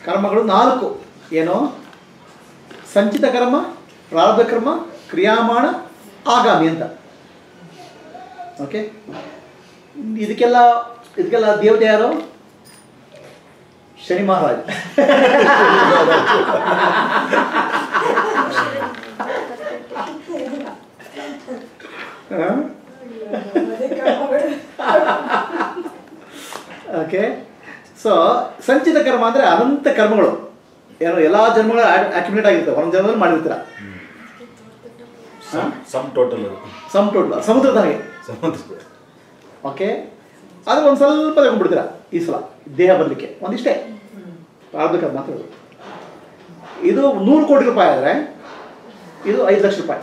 ಕರ್ಮಗಳು ನಾಲ್ಕು ಏನು ಸಂಚಿತ ಕರ್ಮ ಪ್ರಾರಬ್ಧ ಕರ್ಮ ಕ್ರಿಯಾಮಾಣ ಆಗಾಮಿ ಅಂತ ಓಕೆ ಇದಕ್ಕೆಲ್ಲ ಇದಕ್ಕೆಲ್ಲ ದೇವತೆ ಯಾರು ಶನಿ ಮಹಾರಾಜ್ ಓಕೆ ಸೊ ಸಂಚಿತ ಕರ್ಮ ಅಂದರೆ ಅನಂತ ಕರ್ಮಗಳು ಏನು ಎಲ್ಲ ಜನ್ಮಗಳು ಅಕ್ಯುಮಿಲೇಟ್ ಆಗಿರ್ತವೆ ಒಂದು ಜನ್ಮದಲ್ಲಿ ಮಾಡಿರ್ತೀರ ಸಮ್ ಟೋಟಲ್ ಅದು ಸಮ್ ಟೋಟಲ್ ಸಮುದ್ರದ ಹಾಗೆ ಸಮುದ್ರ ಓಕೆ ಅದು ಒಂದು ಸ್ವಲ್ಪ ತಗೊಂಡ್ಬಿಡ್ತೀರ ಈ ಸಲ ದೇಹ ಬರಲಿಕ್ಕೆ ಒಂದಿಷ್ಟೇ ಪ್ರಾರಂಭಿಕ ಮಾತ್ರ ಇದು. ಇದು ನೂರು ಕೋಟಿ ರೂಪಾಯಿ ಆದರೆ ಇದು ಐದು ಲಕ್ಷ ರೂಪಾಯಿ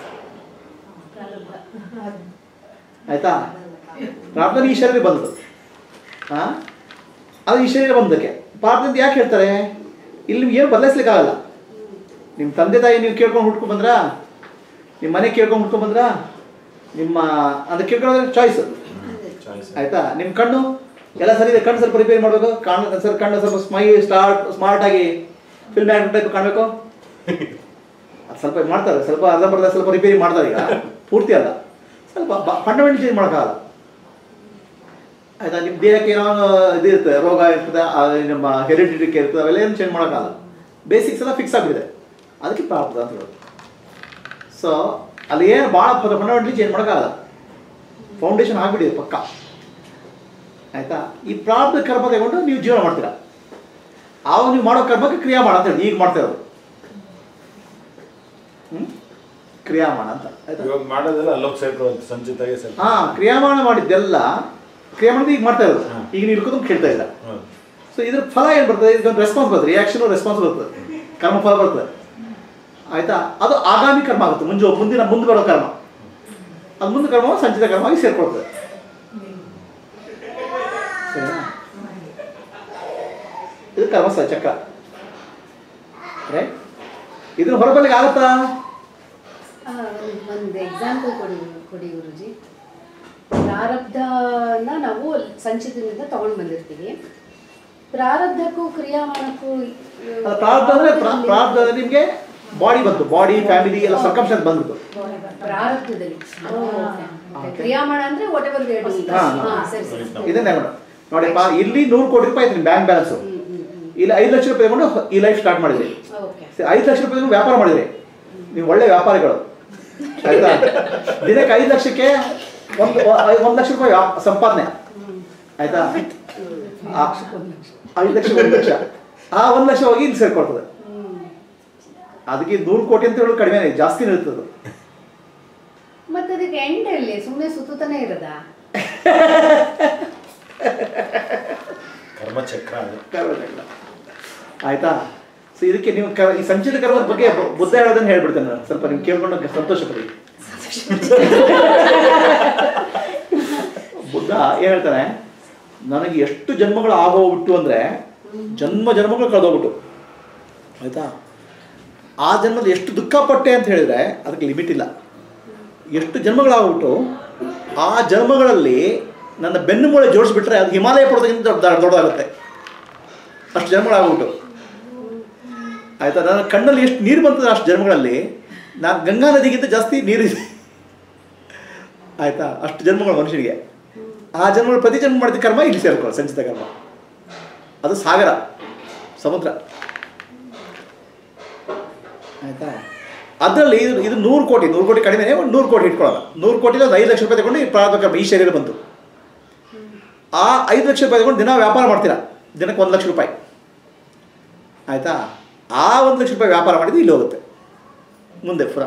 ಆಯ್ತಾ ಪ್ರಾರ್ಥನೆ ಈ ಶರೀರ ಬಂದದ್ದು ಹಾಂ ಅದು ಈ ಶರೀರ ಬಂದಕ್ಕೆ ಪ್ರಾರ್ಥನೆ ಯಾಕೆ ಹೇಳ್ತಾರೆ ಇಲ್ಲಿ ನಿಮ್ಗೆ ಏನು ಬದಲಾಯಿಸ್ಲಿಕ್ಕಾಗಲ್ಲ ನಿಮ್ಮ ತಂದೆ ತಾಯಿ ನೀವು ಕೇಳ್ಕೊಂಡು ಹುಡ್ಕೊಂಡು ಬಂದ್ರಾ ನಿಮ್ಮ ಮನೆ ಕೇಳ್ಕೊಂಡು ಹುಡ್ಕೊಂಡು ಬಂದ್ರಾ ನಿಮ್ಮ ಅದು ಕೇಳ್ಕೊಂಡ್ರೆ ಚಾಯ್ಸ್ ಚಾಯ್ಸ್ ಆಯ್ತಾ ನಿಮ್ಮ ಕಣ್ಣು ಎಲ್ಲ ಸರಿ ಇದೆ ಕಣ್ಣು ಸ್ವಲ್ಪ ರಿಪೇರಿ ಮಾಡಬೇಕು ಕಣ್ಣು ಸರ್ ಕಣ್ಣು ಸ್ವಲ್ಪ ಸ್ಮೈ ಸ್ಟಾರ್ಟ್ ಸ್ಮಾರ್ಟ್ ಆಗಿ ಫಿಲ್ಮ್ ಆ್ಯಕ್ಟ್ ಟೈಪ್ ಕಾಣಬೇಕು ಅದು ಸ್ವಲ್ಪ ಮಾಡ್ತಾರೆ ಸ್ವಲ್ಪ ಅರ್ಧಂಬರ್ಧ ಸ್ವಲ್ಪ ರಿಪೇರಿ ಮಾಡ್ತಾರೆ ಈಗ ಪೂರ್ತಿ ಅಲ್ಲ ಸ್ವಲ್ಪ ಫಂಡಮೆಂಟಲ್ ಚೇಂಜ್ ಮಾಡೋಕ್ಕಾಗಲ್ಲ ಆಯ್ತಾ ನಿಮ್ಮ ದೇಹಕ್ಕೆ ಏನೋ ಒಂದು ಇದು ಇರ್ತದೆ ರೋಗ ಇರ್ತದೆ ಆ ನಮ್ಮ ಹೆರಿಡಿಟಿಗೆ ಇರ್ತದೆ ಅವೆಲ್ಲ ಏನು ಚೇಂಜ್ ಮಾಡೋಕ್ಕಾಗಲ್ಲ ಬೇಸಿಕ್ಸ್ ಎಲ್ಲ ಫಿಕ್ಸ್ ಆಗಿಬಿಟ್ಟಿದೆ ಅದಕ್ಕೆ ಪ್ರಾಪ್ತ ಅಂತ ಹೇಳೋದು ಸೊ ಅಲ್ಲಿ ಏನು ಭಾಳ ಫಂಡಮೆಂಟಲಿ ಚೇಂಜ್ ಮಾಡೋಕ್ಕಾಗಲ್ಲ ಫೌಂಡೇಶನ್ ಆಗಿಬಿಟ್ಟಿದೆ ಪಕ್ಕ ಆಯ್ತಾ ಈ ಪ್ರಾರಬ್ಧ ಕರ್ಮ ತಗೊಂಡು ನೀವು ಜೀವನ ಮಾಡ್ತೀರಾ ಆವಾಗ ನೀವು ಮಾಡೋ ಕರ್ಮಕ್ಕೆ ಕ್ರಿಯಾಮಾಣ ಅಂತ ಹೇಳಿ ಈಗ ಮಾಡ್ತಾ ಇರೋದು ಹ್ಮ್? ಕ್ರಿಯಾಮಾಣ ಅಂತ ಆಯ್ತಾ ಇವಾಗ ಮಾಡೋದೆಲ್ಲ ಅಲ್ಲೋಗಿ ಸೇರ್ಕೊಳ್ಳೋ ಸಂಚಿತಾಗೆ ಸೇರ್ ಹಾ ಕ್ರಿಯಾಮಾಣ ಮಾಡಿದ್ದೆಲ್ಲ ಕ್ರಿಯಾಮಾಣ ಈಗ ಮಾಡ್ತಾ ಇರೋದು ಹ್ಮ್. ಈಗ ನೀವು ಇಳ್ಕೊಂಡು ಕೇಳ್ತಾ ಇಲ್ಲ ಹ್ಮ್. ಸೊ ಇದ್ರ ಫಲ ಏನು ಬರ್ತದೆ ಇದೊಂದು ರೆಸ್ಪಾನ್ಸ್ ಬರ್ತದೆ ರಿಯಾಕ್ಷನ್ ರೆಸ್ಪಾನ್ಸ್ ಬರ್ತದೆ ಕರ್ಮ ಫಲ ಬರ್ತದೆ ಆಯ್ತಾ ಅದು ಆಗಾಮಿ ಕರ್ಮ ಆಗುತ್ತೆ ಮುಂಜು ಮುಂದಿನ ಮುಂದೆ ಬರೋ ಕರ್ಮ ಅದು ಮುಂದೆ ಕರ್ಮ ಸಂಚಿತ ಕರ್ಮವಾಗಿ ಸೇರ್ಕೊಳ್ತದೆ ಸರಿನಾ ಇದು ಕರ್ಮ ಸ ಚಕ್ರ ರೈಟ್ ಇದನ್ನ ಹೊರಬರ್ಲಿಕ್ಕೆ ಆಗುತ್ತಾ ಆ, ಒಂದು ಎಕ್ಸಾಂಪಲ್ ಕೊಡಿ ಕೊಡಿ ಗುರುಜಿ ಪ್ರಾರಬ್ಧನ ನಾವು ಸಂಚಿತದಿಂದ ತಗೊಂಡು ಬಂದಿರ್ತೀವಿ ಪ್ರಾರಬ್ಧಕ್ಕೂ ಕ್ರಿಯಾಮಾನಕ್ಕೂ ಅದು ಪ್ರಾರಬ್ಧ ಅಂದ್ರೆ ಪ್ರಾ- ಪ್ರಾರಬ್ಧ ಅಂದ್ರೆ ನಿಮ್ಗೆ ಬಾಡಿ ಬಂತು ಬಾಡಿ ಫ್ಯಾಮಿಲಿ ಎಲ್ಲ ಸರ್ಕಮ್ಸ್ಟೆನ್ಸ್ ಬಂದ್ಬಿಟ್ಟು ಪ್ರಾರಬ್ಧದಲ್ಲಿ Okay. ಕ್ರಿಯಾಮಾಣ ಅಂದ್ರೆ ವಾಟ್ ಎವರ್ ಹಾ, ಹಾ. ಸರಿ ಸರಿ ಇದನ್ನೇ ಮೇಡಮ್ ನೋಡಿಪ್ಪ ಇಲ್ಲಿ ನೂರು ಕೋಟಿ ರೂಪಾಯಿ ಐತಿ ಬ್ಯಾಂಕ್ ಬ್ಯಾಲೆನ್ಸ್ ಹ್ಮ್ ಹ್ಮ್ ಹ್ಮ್ ಇಲ್ಲಿ ಐದು ಲಕ್ಷ ರೂಪಾಯಿ ತಗೊಂಡು ಈ ಲೈಫ್ ಸ್ಟಾರ್ಟ್ ಮಾಡಿದ್ರಿ ಓಕೆ ಸರಿ, ಐದು ಲಕ್ಷ ರೂಪಾಯಿ ತಗೊಂಡು ವ್ಯಾಪಾರ ಮಾಡಿದ್ರಿ ನೀವು ಒಳ್ಳೆ ವ್ಯಾಪಾರಿಗಳು ಆಯ್ತಾ ದಿನಕ್ಕೆ ಐದು ಲಕ್ಷಕ್ಕೆ ಒಂದು ಒಂದು ಲಕ್ಷ ರೂಪಾಯಿ ವ್ಯಾ- ಸಂಪಾದನೆ ಆಯ್ತಾ ಆ- ಐದು ಲಕ್ಷ ಒಂದು ಲಕ್ಷ ಆ ಒಂದು ಲಕ್ಷ ಹೋಗಿ ಇಲ್ಲಿ ಸೇರ್ಕೊಳ್ತದೆ ಅದಕ್ಕೆ ನೂರು ಕೋಟಿ ಅಂತ ಹೇಳೋದು ಕಡಿಮೆ ಜಾಸ್ತಿನೇ ಇರ್ತದೆ ಮತ್ತೆ ಅದಕ್ಕೆ ಎಂಡ್ ಅಲ್ಲಿ ಸುಮ್ಮನೆ ಸುತ್ತಾನೆ ಇರದ ಕರ್ಮಚಕ್ರ ಅದು ಕರ್ಮಚಕ್ರ. ಆಯ್ತಾ ಸೊ ಇದಕ್ಕೆ ನೀವು ಕ ಈ ಸಂಚಿತ ಕರ್ಮದ ಬಗ್ಗೆ ಬು- ಬುದ್ಧ ಹೇಳೋದನ್ನ ಹೇಳ್ಬಿಡ್ತೇನೆ ನಾನು ಸ್ವಲ್ಪ ನೀವು ಕೇಳ್ಕೊಂಡು ಸಂತೋಷ ಪಡಿ ಬುದ್ಧ ಏನ್ ಹೇಳ್ತಾನೆ ನನಗೆ ಎಷ್ಟು ಜನ್ಮಗಳು ಆಗೋಗ್ಬಿಟ್ಟು ಅಂದ್ರೆ ಜನ್ಮ ಜನ್ಮಗಳು ಕಳೆದೋಗ್ಬಿಟ್ಟು ಆಯ್ತಾ ಆ ಜನ್ಮದಲ್ಲಿ ಎಷ್ಟು ದುಃಖಪಟ್ಟೆ ಅಂತ ಹೇಳಿದ್ರೆ ಅದಕ್ಕೆ ಲಿಮಿಟ್ ಇಲ್ಲ ಎಷ್ಟು ಜನ್ಮಗಳಾಗ್ಬಿಟ್ಟು ಆ ಜನ್ಮಗಳಲ್ಲಿ ನನ್ನ ಬೆನ್ನು ಮೂಳೆ ಜೋಡಿಸ್ಬಿಟ್ರೆ ಅದು ಹಿಮಾಲಯ ಪರ್ವತಕ್ಕಿಂತ ದೊಡ್ಡ ದೊಡ್ಡದಾಗುತ್ತೆ ಅಷ್ಟು ಜನ್ಮಗಳಾಗ್ಬಿಟ್ಟು ಆಯ್ತಾ ನನ್ನ ಕಣ್ಣಲ್ಲಿ ಎಷ್ಟು ನೀರು ಬಂತದೆ ಅಷ್ಟು ಜನ್ಮಗಳಲ್ಲಿ ನಾನು ಗಂಗಾ ನದಿಗಿಂತ ಜಾಸ್ತಿ ನೀರಿದೆ ಆಯ್ತಾ ಅಷ್ಟು ಜನ್ಮಗಳು ಮನುಷ್ಯನಿಗೆ ಆ ಜನ್ಮಗಳು ಪ್ರತಿ ಜನ್ಮ ಮಾಡಿದ ಕರ್ಮ ಇಲ್ಲಿ ಸೇರ್ಕೊಳ್ಳೋ ಸಂಚಿತ ಕರ್ಮ ಅದು ಸಾಗರ ಸಮುದ್ರ ಆಯ್ತಾ ಅದರಲ್ಲಿ ಇದು ಇದು ನೂರು ಕೋಟಿ ನೂರು ಕೋಟಿ ಕಡಿಮೆ ಒಂದು ನೂರು ಕೋಟಿ ಇಟ್ಕೊಳ್ಳೋಣ ನೂರು ಕೋಟಿಲಿ ಒಂದು ಐದು ಲಕ್ಷ ರೂಪಾಯಿ ತಗೊಂಡು ಈ ಪ್ರಾರಂಭ ಕರ್ಮ ಈ ಶರೀರ ಬಂತು ಆ ಐದು ಲಕ್ಷ ರೂಪಾಯಿ ತಗೊಂಡು ದಿನ ವ್ಯಾಪಾರ ಮಾಡ್ತೀರಾ ದಿನಕ್ಕೆ ಒಂದು ಲಕ್ಷ ರೂಪಾಯಿ ಆಯಿತಾ ಆ ಒಂದು ಲಕ್ಷ ರೂಪಾಯಿ ವ್ಯಾಪಾರ ಮಾಡಿದ್ದು ಇಲ್ಲಿ ಹೋಗುತ್ತೆ ಮುಂದೆ ಪುರ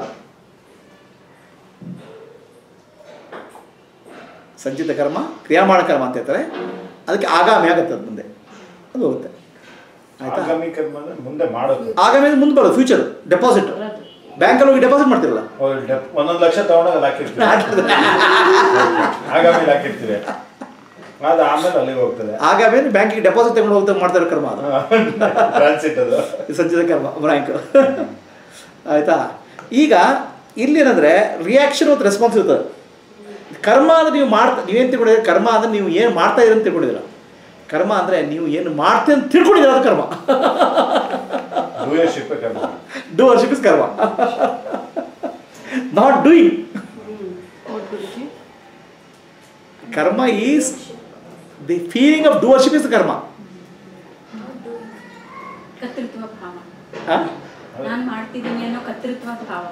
ಸಂಚಿತ ಕರ್ಮ ಕ್ರಿಯಾಮಾಣ ಕರ್ಮ ಅಂತ ಹೇಳ್ತಾರೆ ಅದಕ್ಕೆ ಆಗಾಮಿ ಆಗುತ್ತೆ ಅದು ಮುಂದೆ ಅದು ಹೋಗುತ್ತೆ ಆಯ್ತಾ ಆಗಾಮಿ ಕರ್ಮ ಅಂದ್ರೆ ಮುಂದೆ ಮಾಡೋದು ಆಗಾಮಿ ಅಂದ್ರೆ ಮುಂದೆ ಬರೋದು ಫ್ಯೂಚರ್ ಡೆಪಾಸಿಟ್ ಬ್ಯಾಂಕಲ್ಲಿ ಹೋಗಿ ಡೆಪಾಸಿಟ್ ಮಾಡ್ತಿರಲ್ಲ ಅವ್ರು ಡೆಪ್- ಒಂದೊಂದು ಲಕ್ಷ ತಗೊಂಡಾಗ ಅಲ್ಲಿ ಹಾಕಿರ್ತೀವಿ ಆಗಾಮಿ ಹಾಕಿರ್ತೀವಿ ಅದು ಆಮೇಲೆ ಅಲ್ಲಿಗೆ ಹೋಗ್ತದೆ ಆಗಾಮಿ ಅಂದ್ರೆ ಬ್ಯಾಂಕಿಗೆ ಡೆಪಾಸಿಟ್ ತಗೊಂಡು ಹೋಗ್ತಾ ಮಾಡ್ತಾರೆ ಕರ್ಮ ಅದು ಟ್ರಾನ್ಸಿಟ್ ಅದು ಈ ಸಂಚಿತ ಕರ್ಮ ಬ್ಯಾಂಕ್ ಆಯ್ತಾ ಈಗ ಇಲ್ಲೇನಂದ್ರೆ ರಿಯಾಕ್ಷನ್ ಮತ್ತು ರೆಸ್ಪಾನ್ಸ್ ಇರ್ತದೆ ಕರ್ಮ ಅಂದ್ರೆ ನೀವು ಮಾಡ್ತಾ ನೀವೇನು ತಿಳ್ಕೊಂಡಿದ್ರೆ ಕರ್ಮ ಅಂದ್ರೆ ನೀವು ಏನು ಮಾಡ್ತಾ ಇದ್ದೀರಿ ಅಂತ ತಿಳ್ಕೊಂಡಿದ್ದೀರ ಕರ್ಮ ಅಂದರೆ ನೀವು ಏನು ಮಾಡ್ತೀವಿ ಅಂತ ತಿಳ್ಕೊಂಡಿದ್ದೀರ ಅದು karma doership karma doership is karma not doing ಹೌದು Guruji karma is the feeling of doership is karma ಕರ್ತೃತ್ವ ಭಾವ ಆ? ನಾನು ಮಾಡ್ತಿದ್ದೀನಿ ಅನ್ನೋ ಕರ್ತೃತ್ವ ಭಾವ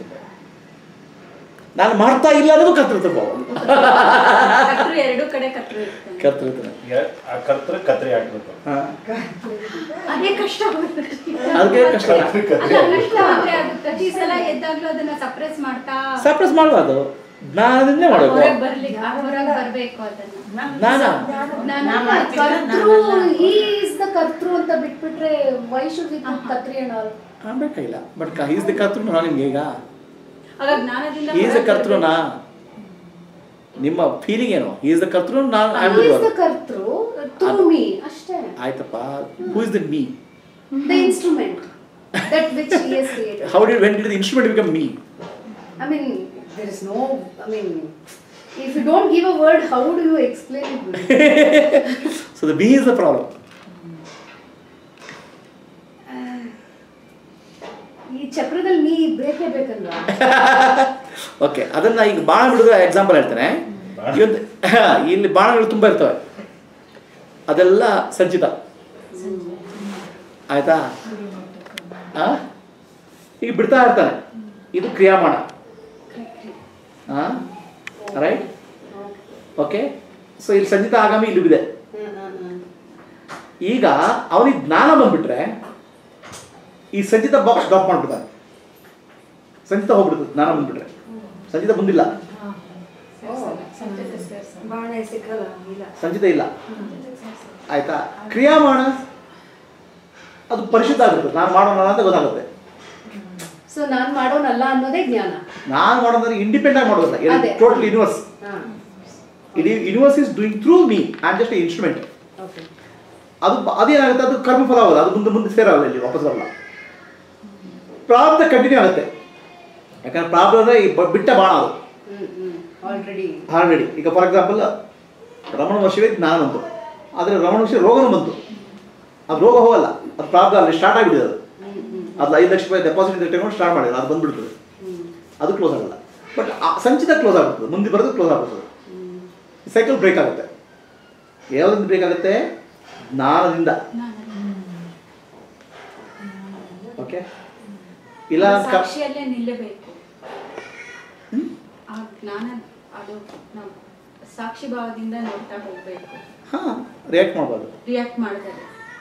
ನಾನು ಮಾಡ್ತಾ ಇಲ್ಲ ಅನ್ನೋದು ಕರ್ತೃತ್ವ ಭಾವ ಕರ್ತೃ ಎರಡು ಕಡೆ ಕರ್ತೃ ಇರ್ತಾನೆ ಕರ್ತೃತ್ವ ಆ ಕರ್ತೃ ಕತ್ರಿ ಹಾಕ್ಬೇಕು ಹಾ. ಅದೇ ಕಷ್ಟ ಆಗುತ್ತೆ. ಅದಕ್ಕೆ ಕಷ್ಟ ಕತ್ರಿ ಕತ್ರಿ ಅಲ್ಲ, ಹಾಕ್ಬೇಕು ಕಷ್ಟ ಆದ್ರೆ ಅದು ಪ್ರತಿ ಸಲ ಎದ್ದಾಗ್ಲೂ ಅದನ್ನ ಸಪ್ರೆಸ್ ಮಾಡ್ತಾ ಸಪ್ರೆಸ್ ಮಾಡಬಾರ್ದು ಜ್ಞಾನದಿಂದಲೇ ಮಾಡಬೇಕು ಹೊರಗೆ ಬರ್ಲಿಕ್ಕೆ ಹೊರಗೆ ಬರ್ಬೇಕು ಅದನ್ನ ಜ್ಞಾನ ನಾನು ಕರ್ತೃ ಈಸ್ ದ ಕರ್ತೃ ಅಂತ ಬಿಟ್ಬಿಟ್ರೆ ವೈ ಶುಡ್ ವಿ ಕತ್ರಿ ಅಂಡ್ ಆಲ್ ಆ, ಬೇಕಾಗಿಲ್ಲ ಬಟ್ ಈಸ್ ದ ಕರ್ತೃ ನಾನು ನಿಮ್ಗೆ ಈಗ ಆಗ ಜ್ಞಾನದಿಂದ ಈಸ್ ದ ಹೊರಗ್ ಕರ್ತೃನಾ ಬರ್ಬೇಕು. ನಿಮ್ಮ ಫೀಲಿಂಗ್ ಏನು ಈಸ್ ದ ಕರ್ತೃ ನಾನು ಐ ಈಸ್ ದ ಕರ್ತೃ ಥ್ರೂ ಮೀ ಅಷ್ಟೇ ಆಯ್ತಪ್ಪ who is the me the instrument that which he has created how did when did the instrument become me I mean, there is no, I mean, if you don't give a word, how do you explain it? Guru? So the me is the problem ಈ ಚಕ್ರದಲ್ಲಿ ನೀ ಬೇಕೇ ಬೇಕಲ್ವಾ okay ಅದನ್ನ ಈಗ ಬಾಣ ಬಿಡೋದು example ಹೇಳ್ತೇನೆ ಬಾಣ? ಇವತ್ತು ಇಲ್ಲಿ ಬಾಣಗಳು ತುಂಬ ಇರ್ತವೆ ಅದೆಲ್ಲ ಸಂಚಿತ ಆಯ್ತಾ ಆ? ಈಗ ಬಿಡ್ತಾ ಇರ್ತಾನೆ ಇದು ಕ್ರಿಯಾಮಾಣ ರೈಟ್ ಓಕೆ ಸೊ ಇಲ್ಲಿ ಸಂಚಿತ ಆಗಾಮಿ ಇಲ್ಲಿ ಇದೆ ಈಗ ಅವನಿಗೆ ಜ್ಞಾನ ಬಂದ್ಬಿಟ್ರೆ ಈ ಸಂಚಿತ ಬಾಕ್ಸ್ ಡ್ರಾಪ್ ಮಾಡ್ಬಿಡ್ತಾನೆ ಸಂಚಿತ ಹೋಗ್ಬಿಡುತ್ತೆ ಜ್ಞಾನ ಬಂದ್ಬಿಟ್ರೆ ಸಂಚಿತ ಬಂದಿಲ್ಲ ಬಾಣೆ ಸಿಕ್ಕಲ್ಲ ಇಲ್ಲ ಸಂಚಿತ ಇಲ್ಲ ಆಯ್ತಾ ಕ್ರಿಯಾಮಾಣ ಅದು ಪರಿಶುದ್ಧ ಆಗುತ್ತೆ ನಾನು ಮಾಡೋಣ ಅಂತ ಗೊತ್ತಾಗುತ್ತೆ ಸೊ ನಾನ್ ಮಾಡೋನಲ್ಲ ಅನ್ನೋದೇ ಜ್ಞಾನ ನಾನು ಮಾಡೋದ್ರೆ ಇಂಡಿಪೆಂಡೆಂಟ್ ಆಗಿ ಮಾಡೋದಿಲ್ಲ ಅದೇ. ಟೋಟಲ್ ಯೂನಿವರ್ಸ್ ಹಾ ಇಡೀ universe is doing through me I am just instrument okay ಅದು ಅದೇನಾಗುತ್ತೆ ಅದು ಕರ್ಮಫಲ ಆಗೋಲ್ಲ ಅದು ಮುಂದೆ ಮುಂದೆ ಸೇರಲ್ಲ ಇಲ್ಲಿ ವಾಪಸ್ ಬರಲ್ಲ ಪ್ರಾಬ್ದ ಕಂಟಿನ್ಯೂ ಆಗುತ್ತೆ ಯಾಕಂದ್ರೆ ಪ್ರಾಬ್ಲಮ್ ಅಂದರೆ ಈ ಬ- ಬಿಟ್ಟ ಬಾಣ ಅದು ಹ್ಮ್ ಹ್ಮ್ ಆಲ್ರೆಡಿ ಆಲ್ರೆಡಿ ಈಗ ಫಾರ್ ಎಕ್ಸಾಂಪಲ್ ರಮಣ ಮಹರ್ಷಿಗೆ ಜ್ಞಾನ ಬಂತು ಆದರೆ ರಮಣ ಮಹರ್ಷಿ ರೋಗನೂ ಬಂತು ಅದು ರೋಗ ಹೋಗಲ್ಲ ಅದು ಪ್ರಾಬ್ಲಮ್ ಅಲ್ಲಿ ಸ್ಟಾರ್ಟ್ ಆಗಿಬಿಟ್ಟಿದೆ ಅದು ಹ್ಮ್ ಹ್ಮ್ ಅದು ಐದು ಲಕ್ಷ ರೂಪಾಯಿ ಡೆಪಾಸಿಟ್ ತಗೊಂಡು ಸ್ಟಾರ್ಟ್ ಮಾಡಿದ್ರು ಅದು ಬಂದ್ಬಿಡ್ತದೆ ಹ್ಮ್ ಅದು ಕ್ಲೋಸ್ ಆಗಲ್ಲ ಬಟ್ ಸಂಚಿತ ಕ್ಲೋಸ್ ಆಗುತ್ತದೆ ಮುಂದೆ ಬರೋದು ಕ್ಲೋಸ್ ಆಗುತ್ತದೆ ಹ್ಮ್ ಸೈಕಲ್ ಬ್ರೇಕ್ ಆಗುತ್ತೆ ಯಾವುದರಿಂದ ಬ್ರೇಕ್ ಆಗುತ್ತೆ ಜ್ಞಾನದಿಂದ ನಾನು ಓಕೆ ಇಲ್ಲ ಕ- ಸಾಕ್ಷಿಯಲ್ಲೇ ನಿಲ್ಲಬೇಕು ಹ್ಮ್? ಆ ಜ್ಞಾನ ಅದು ನಾವು ಸಾಕ್ಷಿ ಭಾವದಿಂದ ನೋಡ್ತಾ ಹೋಗ್ಬೇಕು ಹಾ ರಿಯಾಕ್ಟ್ ಮಾಡ್ಬೋದು ರಿಯಾಕ್ಟ್ ಮಾಡಿದರೆ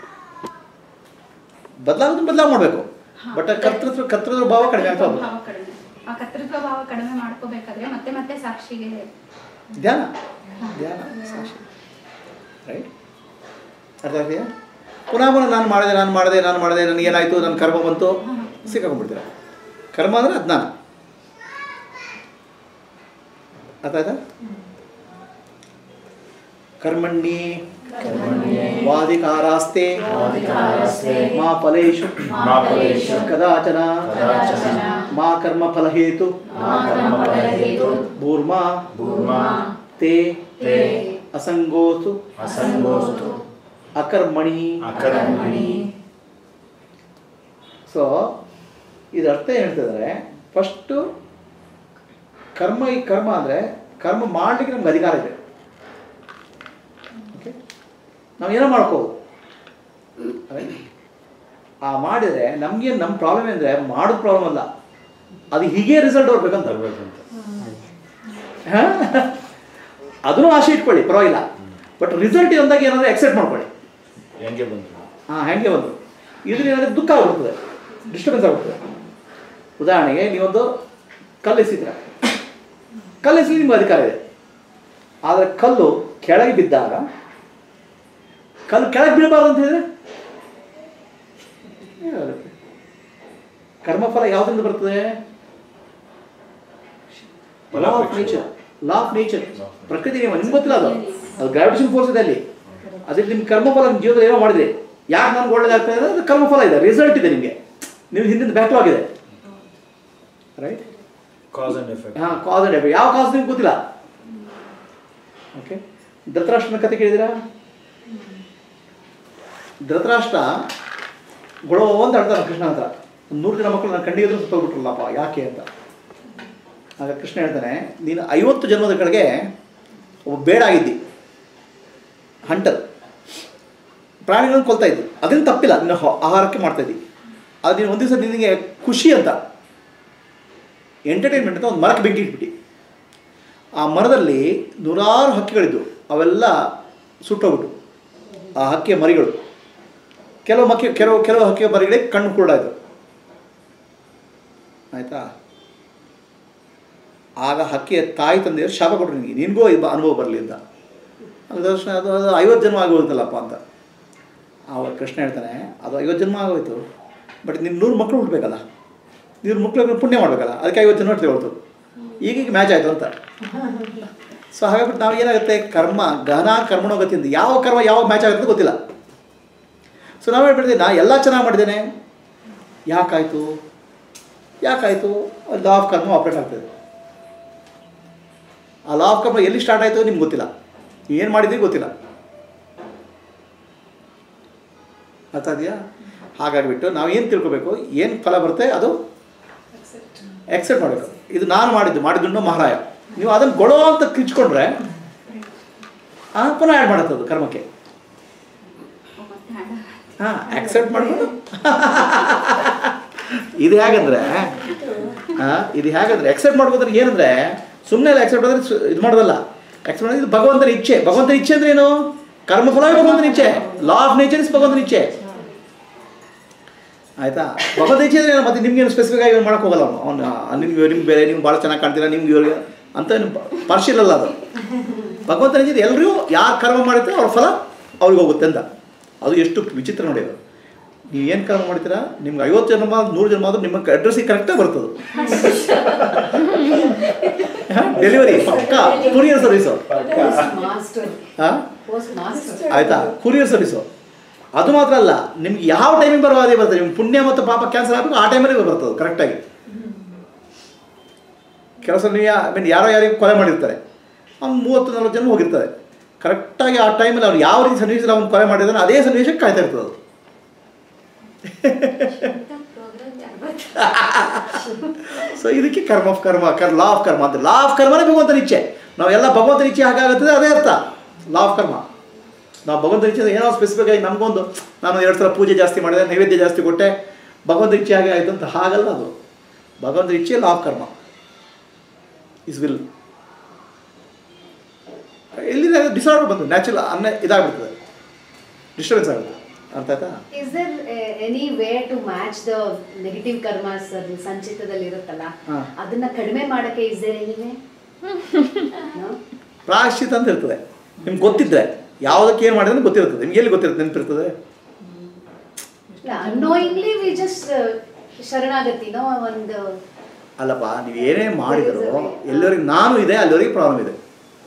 ಬದಲಾಗೋದು ಬದಲಾವ್ ಮಾಡಬೇಕು ಹಾ. ಬಟ್ ಕರ್ತೃತ್ವ ಕರ್ತೃತ್ವ ಭಾವ ಕಡಿಮೆ ಆಗ್ತಾ ಹೋಗ್ಬೋದು ಭಾವ ಕಡಿಮೆ ಆ ಕರ್ತೃತ್ವ ಭಾವ ಕಡಿಮೆ ಮಾಡ್ಕೋಬೇಕಾದ್ರೆ ಮತ್ತೆ ಮತ್ತೆ ಸಾಕ್ಷಿಗೆ ಧ್ಯಾನ ಧ್ಯಾನ ಸಾಕ್ಷಿ ರೈಟ್ ಅರ್ಥ ಆಗ್ತೀಯಾ ಪುನಃ ಪುನಃ ನಾನು ಮಾಡಿದೆ ನಾನು ಮಾಡಿದೆ ನಾನು ಮಾಡಿದೆ ನನಗೆ ಏನಾಯಿತು ನನ್ನ ಕರ್ಮ ಬಂತು ಸಿಕ್ಕಾಕೊಂಡ್ಬಿಡ್ತೀರ ಕರ್ಮ ಅಂದರೆ ಅಜ್ಞಾನ ಅರ್ಥ ಆಯ್ತಾ ಕರ್ಮಣ್ಣಿ ವಾದಿಕಾರಾಸ್ತೆ ಮಾ ಫಲೇಶು ಮಾ ಫಲೇಷು ಕದಾಚನ ಕದಾಚನ ಮಾ ಕರ್ಮ ಫಲಹೇತು ಭೂರ್ಮಾ ಭೂರ್ಮಾ ತೇ ತೇ ಅಸಂಗೋಸು ಅಸಂಗೋಸ್ತು ಅಕರ್ಮಣಿ ಅಕರ್ಮಣಿ ಸೊ ಇದರ ಅರ್ಥ ಏನು ಹೇಳ್ತಿದ್ದಾರೆ ಫಸ್ಟು ಕರ್ಮ ಈ ಕರ್ಮ ಅಂದರೆ ಕರ್ಮ ಮಾಡಲಿಕ್ಕೆ ನಮ್ಗೆ ಅಧಿಕಾರ ಇದೆ ಓಕೆ ನಾವು ಏನೋ ಮಾಡ್ಕೋಬೋದು Right? ಆ ಮಾಡಿದರೆ ನಮಗೆ ನಮ್ಮ ಪ್ರಾಬ್ಲಮ್ ಅಂದರೆ ಮಾಡೋದು ಪ್ರಾಬ್ಲಮ್ ಅಲ್ಲ ಅದು ಹೀಗೆ ರಿಸಲ್ಟ್ ಬರ್ಬೇಕಂತ ಬರ್ಬೇಕಂತ ಹಾ? ಅದನ್ನು ಆಸೆ ಇಟ್ಕೊಳ್ಳಿ ಪರವಾಗಿಲ್ಲ ಬಟ್ ರಿಸಲ್ಟ್ ಒಂದಾಗ ಏನಾದರೂ ಎಕ್ಸೆಪ್ಟ್ ಮಾಡ್ಕೊಳ್ಳಿ ಹೆಂಗೆ ಬಂತು ಹಾಂ ಹೆಂಗೆ ಒಂದು ಇದ್ರಲ್ಲಿ ಏನಾದ್ರೆ ದುಃಖ ಆಗ್ಬಿಡ್ತದೆ ಡಿಸ್ಟರ್ಬೆನ್ಸ್ ಆಗ್ಬಿಡ್ತದೆ ಉದಾಹರಣೆಗೆ ನೀವೊಂದು ಕಲ್ಲು ಎಸಿತೀರ ಕಲ್ಲು ಎಸಿ ನಿಮ್ಗೆ ಅಧಿಕಾರ ಇದೆ ಆದರೆ ಕಲ್ಲು ಕೆಳಗೆ ಬಿದ್ದಾಗ ಕಲ್ಲು ಕೆಳಗೆ ಬೀಳಬಾರ್ದು ಅಂತ ಹೇಳಿದ್ರೆ ಏನಾಗುತ್ತೆ ಕರ್ಮಫಲ ಯಾವುದರಿಂದ ಬರ್ತದೆ law of nature law of nature ಪ್ರಕೃತಿ ನಿಯಮ ನಿಮ್ಗೆ ಗೊತ್ತಿಲ್ಲ ಅದು ಅದು ಗ್ರಾವಿಟೇಷನ್ ಫೋರ್ಸ್ ಇದೆ ಅಲ್ಲಿ ಅದಕ್ಕೆ ನಿಮ್ಮ ಕರ್ಮಫಲ ನಿಮ್ಮ ಜೀವನದಲ್ಲಿ ಏನೋ ಮಾಡಿದ್ರಿ ಯಾಕೆ ನನ್ಗೆ ಒಳ್ಳೇದಾಗ್ತದೆ ಅಂದರೆ ಅದು ಕರ್ಮಫಲ ಇದೆ ರಿಸಲ್ಟ್ ಇದೆ ನಿಮಗೆ ನೀವು ಹಿಂದಿನ ಬ್ಯಾಕ್ಲಾಗ್ ಇದೆ ರೈಟ್ ಕಾಸ್ ಅಂಡ್ ಎಫೆಕ್ಟ್ ಹಾಂ ಕಾಸ್ ಅಂಡ್ ಎಫೆಕ್ಟ್ ಯಾವ ಕಾಸ್ ನಿಮ್ಗೆ ಗೊತ್ತಿಲ್ಲ ಓಕೆ ಧೃತರಾಷ್ಟ್ರನ ಕತೆ ಕೇಳಿದಿರಾ ಧೃತರಾಷ್ಟ್ರ ಗೊಳೋ ಅಂತ ಹೇಳ್ತಾನೆ ಕೃಷ್ಣ ಹತ್ರ ಒಂದು ನೂರು ಜನ ಮಕ್ಕಳು ನಾನು ಕಂಡಿದ್ರು ಸುತ್ತೋಗ್ಬಿಟ್ರಲ್ಲಪ್ಪ ಯಾಕೆ ಅಂತ ಆಗ ಕೃಷ್ಣ ಹೇಳ್ತಾನೆ ನೀನು ಐವತ್ತು ಜನ್ಮದ ಕಡೆಗೆ ಒಬ್ಬ ಬೇಡ ಆಗಿದ್ದಿ ಹಂಟರ್ ಪ್ರಾಣಿಗಳನ್ನು ಕೊಲ್ತಾ ಇದ್ದಿ ಅದನ್ನು ತಪ್ಪಿಲ್ಲ ನೀನು ಹ- ಆಹಾರಕ್ಕೆ ಮಾಡ್ತಾ ಇದ್ದಿ ಅದು ನೀನು ಒಂದು ದಿವಸ ನಿನಗೆ ಖುಷಿ ಅಂತ ಎಂಟರ್ಟೈನ್ಮೆಂಟ್ ಅಂತ ಒಂದು ಮರಕ್ಕೆ ಬೆಂಕಿ ಇಟ್ಬಿಟ್ಟು ಆ ಮರದಲ್ಲಿ ನೂರಾರು ಹಕ್ಕಿಗಳಿದ್ದು ಅವೆಲ್ಲ ಸುಟ್ಟೋಗ್ಬಿಟ್ಟು ಆ ಹಕ್ಕಿಯ ಮರಿಗಳು ಕೆಲವು ಮಕ್ಕಿ ಕೆಲವು ಕೆಲವು ಹಕ್ಕಿಯ ಮರಿಗಳಿಗೆ ಕಣ್ಣು ಕುರುಡಾಯ್ತು ಆಯಿತಾ ಆಗ ಹಕ್ಕಿಯ ತಾಯಿ ತಂದೆಯವರು ಶಾಪ ಕೊಟ್ಟರು ನಿನಗೆ ನಿನಗೂ ಇದು ಅನುಭವ ಬರಲಿ ಅಂತ ಅದು ದರ್ಶನ ಅದು ಅದು ಐವತ್ತು ಜನ್ಮ ಆಗೋಯ್ತಲ್ಲಪ್ಪ ಅಂತ ಆವಾಗ ಕೃಷ್ಣ ಹೇಳ್ತಾನೆ ಅದು ಐವತ್ತು ಜನ್ಮ ಆಗೋಯ್ತು ಬಟ್ ನಿನ್ನ ನೂರು ಮಕ್ಕಳು ಹುಟ್ಟಬೇಕಲ್ಲ ನೂರು ಮಕ್ಕಳು ಪುಣ್ಯ ಮಾಡಬೇಕಲ್ಲ ಅದಕ್ಕೆ ಐವತ್ತು ಜನ್ಮ ಹೊರತು ಈಗೀಗ ಮ್ಯಾಚ್ ಆಯಿತು ಅಂತ ಸೊ ಹಾಗಾಗ್ಬಿಟ್ಟು ನಾವು ಏನಾಗುತ್ತೆ ಕರ್ಮ ಗಹನ ಕರ್ಮಣೋಗತಿಯಿಂದ ಯಾವ ಕರ್ಮ ಯಾವಾಗ ಮ್ಯಾಚ್ ಆಗುತ್ತೆ ಅಂತ ಗೊತ್ತಿಲ್ಲ ಸೊ ನಾವು ಹೇಳ್ಬಿಡ್ತೀವಿ ನಾ ಎಲ್ಲ ಚೆನ್ನಾಗಿ ಮಾಡಿದ್ದೇನೆ ಯಾಕಾಯಿತು ಯಾಕಾಯಿತು ಲಾ ಆಫ್ ಕರ್ಮ ಆಪ್ರೇಟ್ ಆಗ್ತದೆ ಆ ಲಾ ಆಫ್ ಕರ್ಮ ಎಲ್ಲಿ ಸ್ಟಾರ್ಟ್ ಆಯಿತು ನಿಮ್ಗೆ ಗೊತ್ತಿಲ್ಲ ಏನು ಮಾಡಿದ್ರಿ ಗೊತ್ತಿಲ್ಲ ಅರ್ಥ ಇದೆಯಾ ಹಾಗಾಗಿಬಿಟ್ಟು ನಾವು ಏನು ತಿಳ್ಕೊಬೇಕು ಏನು ಫಲ ಬರುತ್ತೆ ಅದು ಎಕ್ಸೆಪ್ಟ್ ಮಾಡಬೇಕು ಇದು ನಾನು ಮಾಡಿದ್ದು ಮಾಡಿದ್ದು ಮಹಾರಾಯ ನೀವು ಅದನ್ನು ಗೊಳೋ ಅಂತ ಕಿಚ್ಕೊಂಡ್ರೆ ಆ, ಪುನಃ ಆ್ಯಡ್ ಮಾಡುತ್ತೆ ಅದು ಕರ್ಮಕ್ಕೆ ಮತ್ತೆ ಹಣ ಹಾಂ ಆಕ್ಸೆಪ್ಟ್ ಮಾಡ್ಬೋದು ಇದು ಹೇಗಂದ್ರೆ ಹಾಂ ಇದು ಹೇಗಂದ್ರೆ ಎಕ್ಸೆಪ್ಟ್ ಮಾಡ್ಬೋದ್ರೆ ಏನಂದ್ರೆ ಸುಮ್ಮನೆ ಎಕ್ಸೆಪ್ಟ್ ಅಂದ್ರೆ ಸು- ಇದು ಮಾಡೋದಲ್ಲ ಎಕ್ಸೆಪ್ಟ್ ಮಾಡೋದು ಇದು ಭಗವಂತನ ಇಚ್ಛೆ ಭಗವಂತನ ಇಚ್ಛೆ ಅಂದ್ರೆ ಏನು ಕರ್ಮಫಲವೇ ಭಗವಂತನ ಇಚ್ಛೆ ಲಾ ಆಫ್ ನೇಚರ್ ಇಸ್ ಭಗವಂತನ ಇಚ್ಛೆ ಆಯ್ತಾ ಭಗವಂತ ಇಚ್ಛೆ ಅಂದ್ರೆ ಏನು? ಮತ್ತೆ ನಿಮ್ಗೆ ಸ್ಪೆಸಿಫಿಕ್ ಆಗಿ ಮಾಡಕ್ಕೆ ಹೋಗಲ್ಲ ಅವನು ಅವ್ನು ನಿಮ್ಗೆ ನಿಮ್ಗೆ ಬೇರೆ ನಿಮ್ಗೆ ಭಾಳ ಚೆನ್ನಾಗಿ ಕಾಣ್ತೀರಾ ನಿಮ್ಗೆ ಇವ್ರಿಗೆ ಅಂತ ಏನು ಪಾರ್ಶಿಯಲ್ ಅಲ್ಲ ಅದು ಭಗವಂತನ ಇಚ್ಛೆ ಎಲ್ಲರಿಗೂ ಯಾರು ಕರ್ಮ ಮಾಡಿರ್ತಾರೆ ಅವ್ರ ಫಲ ಅವ್ರಿಗೆ ಹೋಗುತ್ತೆ ಅಂತ ಅದು ಎಷ್ಟು ವಿಚಿತ್ರ ನೋಡಿ ಅದು ನೀವು ಏನು ಕರ್ಮ ಮಾಡ್ತೀರಾ ನಿಮ್ಗೆ ಐವತ್ತು ಜನ್ಮ ನೂರು ಜನ್ಮ ಆದ್ರೂ ನಿಮ್ಮ ಅಡ್ರೆಸ್ಸಿಗೆ ಕರೆಕ್ಟಾಗಿ ಬರ್ತದೆ ಡೆಲಿವರಿ ಪಕ್ಕ ಕುರಿಯರ್ ಸರ್ವಿಸು ಮಾಸ್ಟರ್ ಹಾಂ ಪೋಸ್ಟ್ ಮಾಸ್ಟರ್ ಆಯ್ತಾ ಕುರಿಯರ್ ಸರ್ವಿಸು ಅದು ಮಾತ್ರ ಅಲ್ಲ ನಿಮ್ಗೆ ಯಾವ ಟೈಮಿಗೆ ಬರೋ ಅದೇ ಬರ್ತದೆ ನಿಮ್ಮ ಪುಣ್ಯ ಮತ್ತು ಪಾಪ ಕ್ಯಾನ್ಸಲ್ ಆಗಬೇಕು ಆ ಟೈಮಲ್ಲಿ ಬರ್ತದೆ ಕರೆಕ್ಟಾಗಿ ಕೆಲವು ಸಲ ನೀವು ಐ ಮೀನ್ ಯಾರೋ ಯಾರಿಗೆ ಕೊಲೆ ಮಾಡಿರ್ತಾರೆ ಅವ್ನು ಮೂವತ್ತು ನಲ್ವತ್ತು ಜನ ಹೋಗಿರ್ತಾರೆ ಕರೆಕ್ಟಾಗಿ ಆ ಟೈಮಲ್ಲಿ ಅವ್ರು ಯಾವ ರೀತಿ ಸನ್ನಿವೇಶದಲ್ಲಿ ಅವ್ನು ಕೊಲೆ ಮಾಡಿದಾನೆ ಅದೇ ಸನ್ನಿವೇಶಕ್ಕೆ ಕಾಯ್ತಾ ಇರ್ತದೆ ಅದು ಸೊ ಇದಕ್ಕೆ ಕರ್ಮ ಆಫ್ ಕರ್ಮ ಕರ್ ಲಾ ಆಫ್ ಕರ್ಮ ಅಂತ ಲಾ ಆಫ್ ಕರ್ಮನೇ ಭಗವಂತನ ಇಚ್ಛೆ ನಾವೆಲ್ಲ ಭಗವಂತನ ಇಚ್ಛೆ ಹಾಗಾಗುತ್ತದೆ ಅದೇ ಅರ್ಥ ಲಾ ಆಫ್ ಕರ್ಮ ನಾವು ಭಗವಂತನ ಇಚ್ಛೆ ಅಂದ್ರೆ ಏನೋ ಸ್ಪೆಸಿಫಿಕ್ ಆಗಿ ನಮಗೊಂದು ನಾನು ಎರಡು ಸಲ ಪೂಜೆ ಜಾಸ್ತಿ ಮಾಡಿದೆ ನೈವೇದ್ಯ ಜಾಸ್ತಿ ಕೊಟ್ಟೆ ಭಗವಂತ ಇಚ್ಛೆ ಹಾಗೆ ಆಯಿತು ಅಂತ ಹಾಗಲ್ಲ ಅದು ಭಗವಂತನ ಇಚ್ಛೆ law of karma is will ಎಲ್ಲಿದೆ ಡಿಸಾರ್ಡರ್ ಬಂದು ನ್ಯಾಚುರಲ್ ಅನ್ನ ಇದಾಗ್ಬಿಡ್ತದೆ ಡಿಸ್ಟರ್ಬೆನ್ಸ್ ಆಗುತ್ತೆ ಅರ್ಥ ಆಯ್ತಾ is there any way to match the negative karmas ಅದು ಸಂಚಿತದಲ್ಲಿ ಇರುತ್ತಲ್ಲ ಹಾ. ಅದನ್ನ ಕಡಿಮೆ ಮಾಡಕ್ಕೆ ಇಸ್ ದೇರ್ ಎನಿ ವೇ ಪ್ರಾಯಶ್ಚಿತ ಅಂತ ಇರ್ತದೆ ನಿಮ್ಗೆ ಗೊತ್ತಿದ್ರೆ ಯಾವುದಕ್ಕೆ ಏನು ಮಾಡಿದ್ರೆ ಗೊತ್ತಿರ್ತದೆ ನಿಮ್ಗೆ ಎಲ್ಲಿ ಗೊತ್ತಿರುತ್ತೆ ನೆನಪಿರ್ತದೆ ಅನ್ನೋಯಿಂಗ್ಲಿ ವಿ ಜಸ್ಟ್ ಶರಣಾಗತಿನೋ ಒಂದು ಅಲ್ಲಪ್ಪ ನೀವು ಏನೇ ಮಾಡಿದ್ರು ಎಲ್ಲರಿಗೆ ನಾನು ಇದೆ ಅಲ್ಲಿವರೆಗೆ ಪ್ರಾಬ್ಲಮ್ ಇದೆ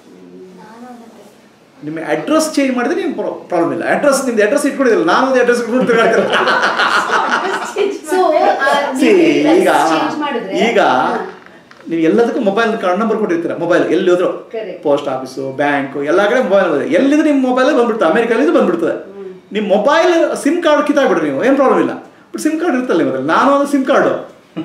ನಿಮ್ಮ ಅಡ್ರೆಸ್ ಚೇಂಜ್ ಮಾಡಿದ್ರೆ ನಿಮ್ಗೆ ಪ್ರಾಬ್ಲಮ್ ಇಲ್ಲ ಅಡ್ರೆಸ್ ನಿಮ್ದು ಅಡ್ರೆಸ್ ಇಟ್ಕೊಂಡಿದ್ರಲ್ಲ ನಾನು ಒಂದು ಅಡ್ರೆಸ್ ಇಟ್ಕೊಂಡು ತಿರ್ಗಾಡ್ತಿರಲ್ಲ. ಸೊ See, ಈಗ ಚೇಂಜ್ ಮಾಡಿದ್ರೆ ಈಗ ನೀವು ಎಲ್ಲದಕ್ಕೂ ಮೊಬೈಲ್ ಕಾರ್ಡ್ ನಂಬರ್ ಕೊಟ್ಟಿರ್ತೀರ ಮೊಬೈಲ್ ಎಲ್ಲಿ ಹೋದ್ರು Correct. ಪೋಸ್ಟ್ ಆಫೀಸು ಬ್ಯಾಂಕು ಎಲ್ಲ ಕಡೆ ಮೊಬೈಲ್ ಎಲ್ಲಿದ್ರೆ ನಿಮ್ಮ ಮೊಬೈಲ್ ಬಂದ್ಬಿಡ್ತದೆ ಅಮೆರಿಕಲ್ಲಿದ್ದು ಬಂದ್ಬಿಡ್ತದೆ ನಿಮ್ಮ ಮೊಬೈಲ್ ಸಿಮ್ ಕಾರ್ಡ್ ಕಿತ್ತಾಗ್ಬಿಡ್ರಿ ನೀವು ಏನು ಪ್ರಾಬ್ಲಮ್ ಇಲ್ಲ ಬಟ್ ಸಿಮ್ ಕಾರ್ಡ್ ಇರ್ತಲ್ಲ ನಿಮ್ಮದ್ರಲ್ಲಿ ನಾನು ಒಂದು ಸಿಮ್ ಕಾರ್ಡು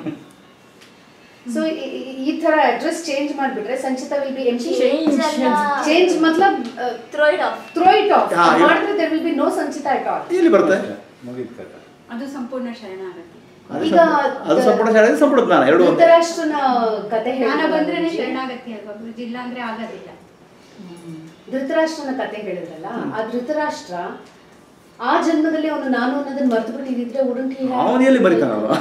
ಸೊ ಈ ತರ ಅಡ್ರೆಸ್ ಚೇಂಜ್ ಮಾಡ್ಬಿಟ್ರೆ ಸಂಚಿತ ವಿಲ್ ಬಿ ಎಂಟಿ Change ಅಲ್ಲ. ಚೇಂಜ್ ಮತ್ಲಬ್ throw it off throw it off ಹಾ, ಇವಾಗ- ಮಾಡಿದ್ರೆ ದೇರ್ ವಿಲ್ ಬಿ ನೋ ಸಂಚಿತ ಅಟ್ ಆಲ್ ಎಲ್ಲಿ ಬರುತ್ತೆ ಮುಗಿದ್ ಕಥೆ ಅದು ಸಂಪೂರ್ಣ ಶರಣಾಗತಿ ಅದು ಈಗ ಸಂಪೂರ್ಣ- ಅದು ಸಂಪೂರ್ಣ ಶಾಲೆ ಸಂಪೂರ್ಣ ಜ್ಞಾನ ಎರಡು ಒಂದೇ ಧೃತರಾಷ್ಟ್ರನ ಕತೆ ಜ್ಞಾನ ಹೇಳಿದ್ರಲ್ಲ ಬಂದ್ರೇನೆ ಗುರೂಜಿ. ಶರಣಾಗತಿ ಅಲ್ವಾ ಗುರುಜಿ ಇಲ್ಲ ಅಂದ್ರೆ ಆಗೋದಿಲ್ಲ ಧೃತರಾಷ್ಟ್ರನ ಕತೆ ಹೇಳಿದ್ರಲ್ಲ ಆ ಧೃತರಾಷ್ಟ್ರ ಆ ಜನ್ಮದಲ್ಲಿ ಅವನು ನಾನು ಅನ್ನೋದನ್ನ ಮರ್ತು ಬಿಟ್ಟಿದ್ರೆ ಉಡುಂಟಿ ಅವನು ಎಲ್ಲಿ ಬರೀತಾನ ಅವನು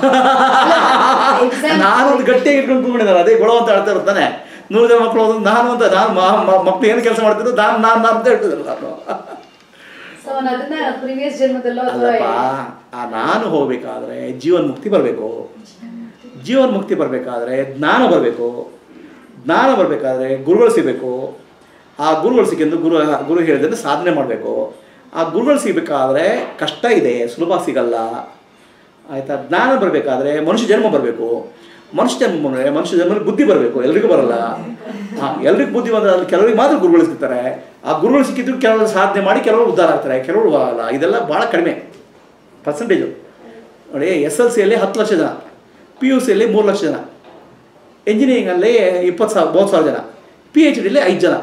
ನಾನು ಒಂದು ಗಟ್ಟಿಯಾಗಿ ಇಟ್ಕೊಂಡು ಕೂತ್ಕೊಂಡಿದ್ದಾನೆ ಅದೇ ಗೊಳ ಅಂತ ಹೇಳ್ತಾ ಇರ್ತಾನೆ ನೂರು ಜನ ಮಕ್ಕಳು ಹೋದ್ರು ನಾನು ಅಂತ ನಾನು ಮಕ್ಕಳು ಏನು ಕೆಲಸ ಮಾಡ್ತಿದ್ರು ನಾನು ನಾನು ನಾನು ಅಂತ ಹೇಳ್ತಿದ್ರಲ್ಲ ನಾನು ಸೊ ಅವನು ಅದನ್ನ ಪ್ರೀವಿಯಸ್ ಜನ್ಮದಲ್ಲೋ ಅಥವಾ ಅಲ್ಲಪ್ಪ ಆ ನಾನು ಹೋಗ್ಬೇಕಾದ್ರೆ ಜೀವನ್ ಮುಕ್ತಿ ಬರಬೇಕು ಜೀವನ್ ಮುಕ್ತಿ ಬರಬೇಕಾದ್ರೆ ಜ್ಞಾನ ಬರಬೇಕು ಜ್ಞಾನ ಬರಬೇಕಾದ್ರೆ ಗುರುಗಳು ಸಿಗಬೇಕು ಆ ಗುರುಗಳು ಸಿಕ್ಕಿದ್ದು ಗುರು ಗುರು ಹೇಳಿದ್ರೆ ಸಾಧನೆ ಮಾಡಬೇಕು ಆ ಗುರುಗಳು ಸಿಗಬೇಕಾದ್ರೆ ಕಷ್ಟ ಇದೆ ಸುಲಭ ಸಿಗಲ್ಲ ಆಯಿತಾ ಜ್ಞಾನ ಬರಬೇಕಾದ್ರೆ ಮನುಷ್ಯ ಜನ್ಮ ಬರಬೇಕು ಮನುಷ್ಯ ಜನ್ಮ ಬಂದ್ರೆ ಮನುಷ್ಯ ಜನ್ಮದಲ್ಲಿ ಬುದ್ಧಿ ಬರಬೇಕು ಎಲ್ರಿಗೂ ಬರಲ್ಲ ಹಾಂ ಎಲ್ರಿಗೂ ಬುದ್ಧಿ ಬಂದ್ರೆ ಅಲ್ಲಿ ಕೆಲವರಿಗೆ ಮಾತ್ರ ಗುರುಗಳು ಸಿಗ್ತಾರೆ ಆ ಗುರುಗಳು ಸಿಕ್ಕಿದ್ರು ಕೆಲವರು ಸಾಧನೆ ಮಾಡಿ ಕೆಲವರು ಉದ್ಧಾರ ಆಗ್ತಾರೆ ಕೆಲವರು ಅಲ್ಲ ಇದೆಲ್ಲ ಭಾಳ ಕಡಿಮೆ ಪರ್ಸೆಂಟೇಜು ನೋಡಿ ಎಸ್ ಎಲ್ ಸಿಯಲ್ಲಿ ಹತ್ತು ಲಕ್ಷ ಜನ ಪಿ ಯು ಸಿಯಲ್ಲಿ ಮೂರು ಲಕ್ಷ ಜನ ಇಂಜಿನಿಯರಿಂಗಲ್ಲಿ ಇಪ್ಪತ್ತು ಸಾವಿರ ಮೂವತ್ತು ಸಾವಿರ ಜನ ಪಿ ಎಚ್ ಡಿಲಿ ಐದು ಜನ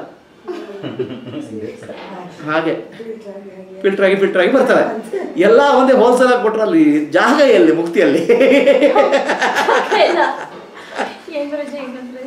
ಹಾಗೆ ಫಿಲ್ಟರ್ ಆಗಿ ಫಿಲ್ಟರ್ ಆಗಿ ಬರ್ತಾರೆ ಎಲ್ಲ ಒಂದೇ ಹೋಲ್ಸೇಲ್ ಆಗಿ ಕೊಟ್ರೆ ಅಲ್ಲಿ ಜಾಗ ಎಲ್ಲಿ ಮುಕ್ತಿಯಲ್ಲಿ ಇಲ್ಲ ಹೆಂಗ್ ರಜೆ ಹೆಂಗಂದ್ರೆ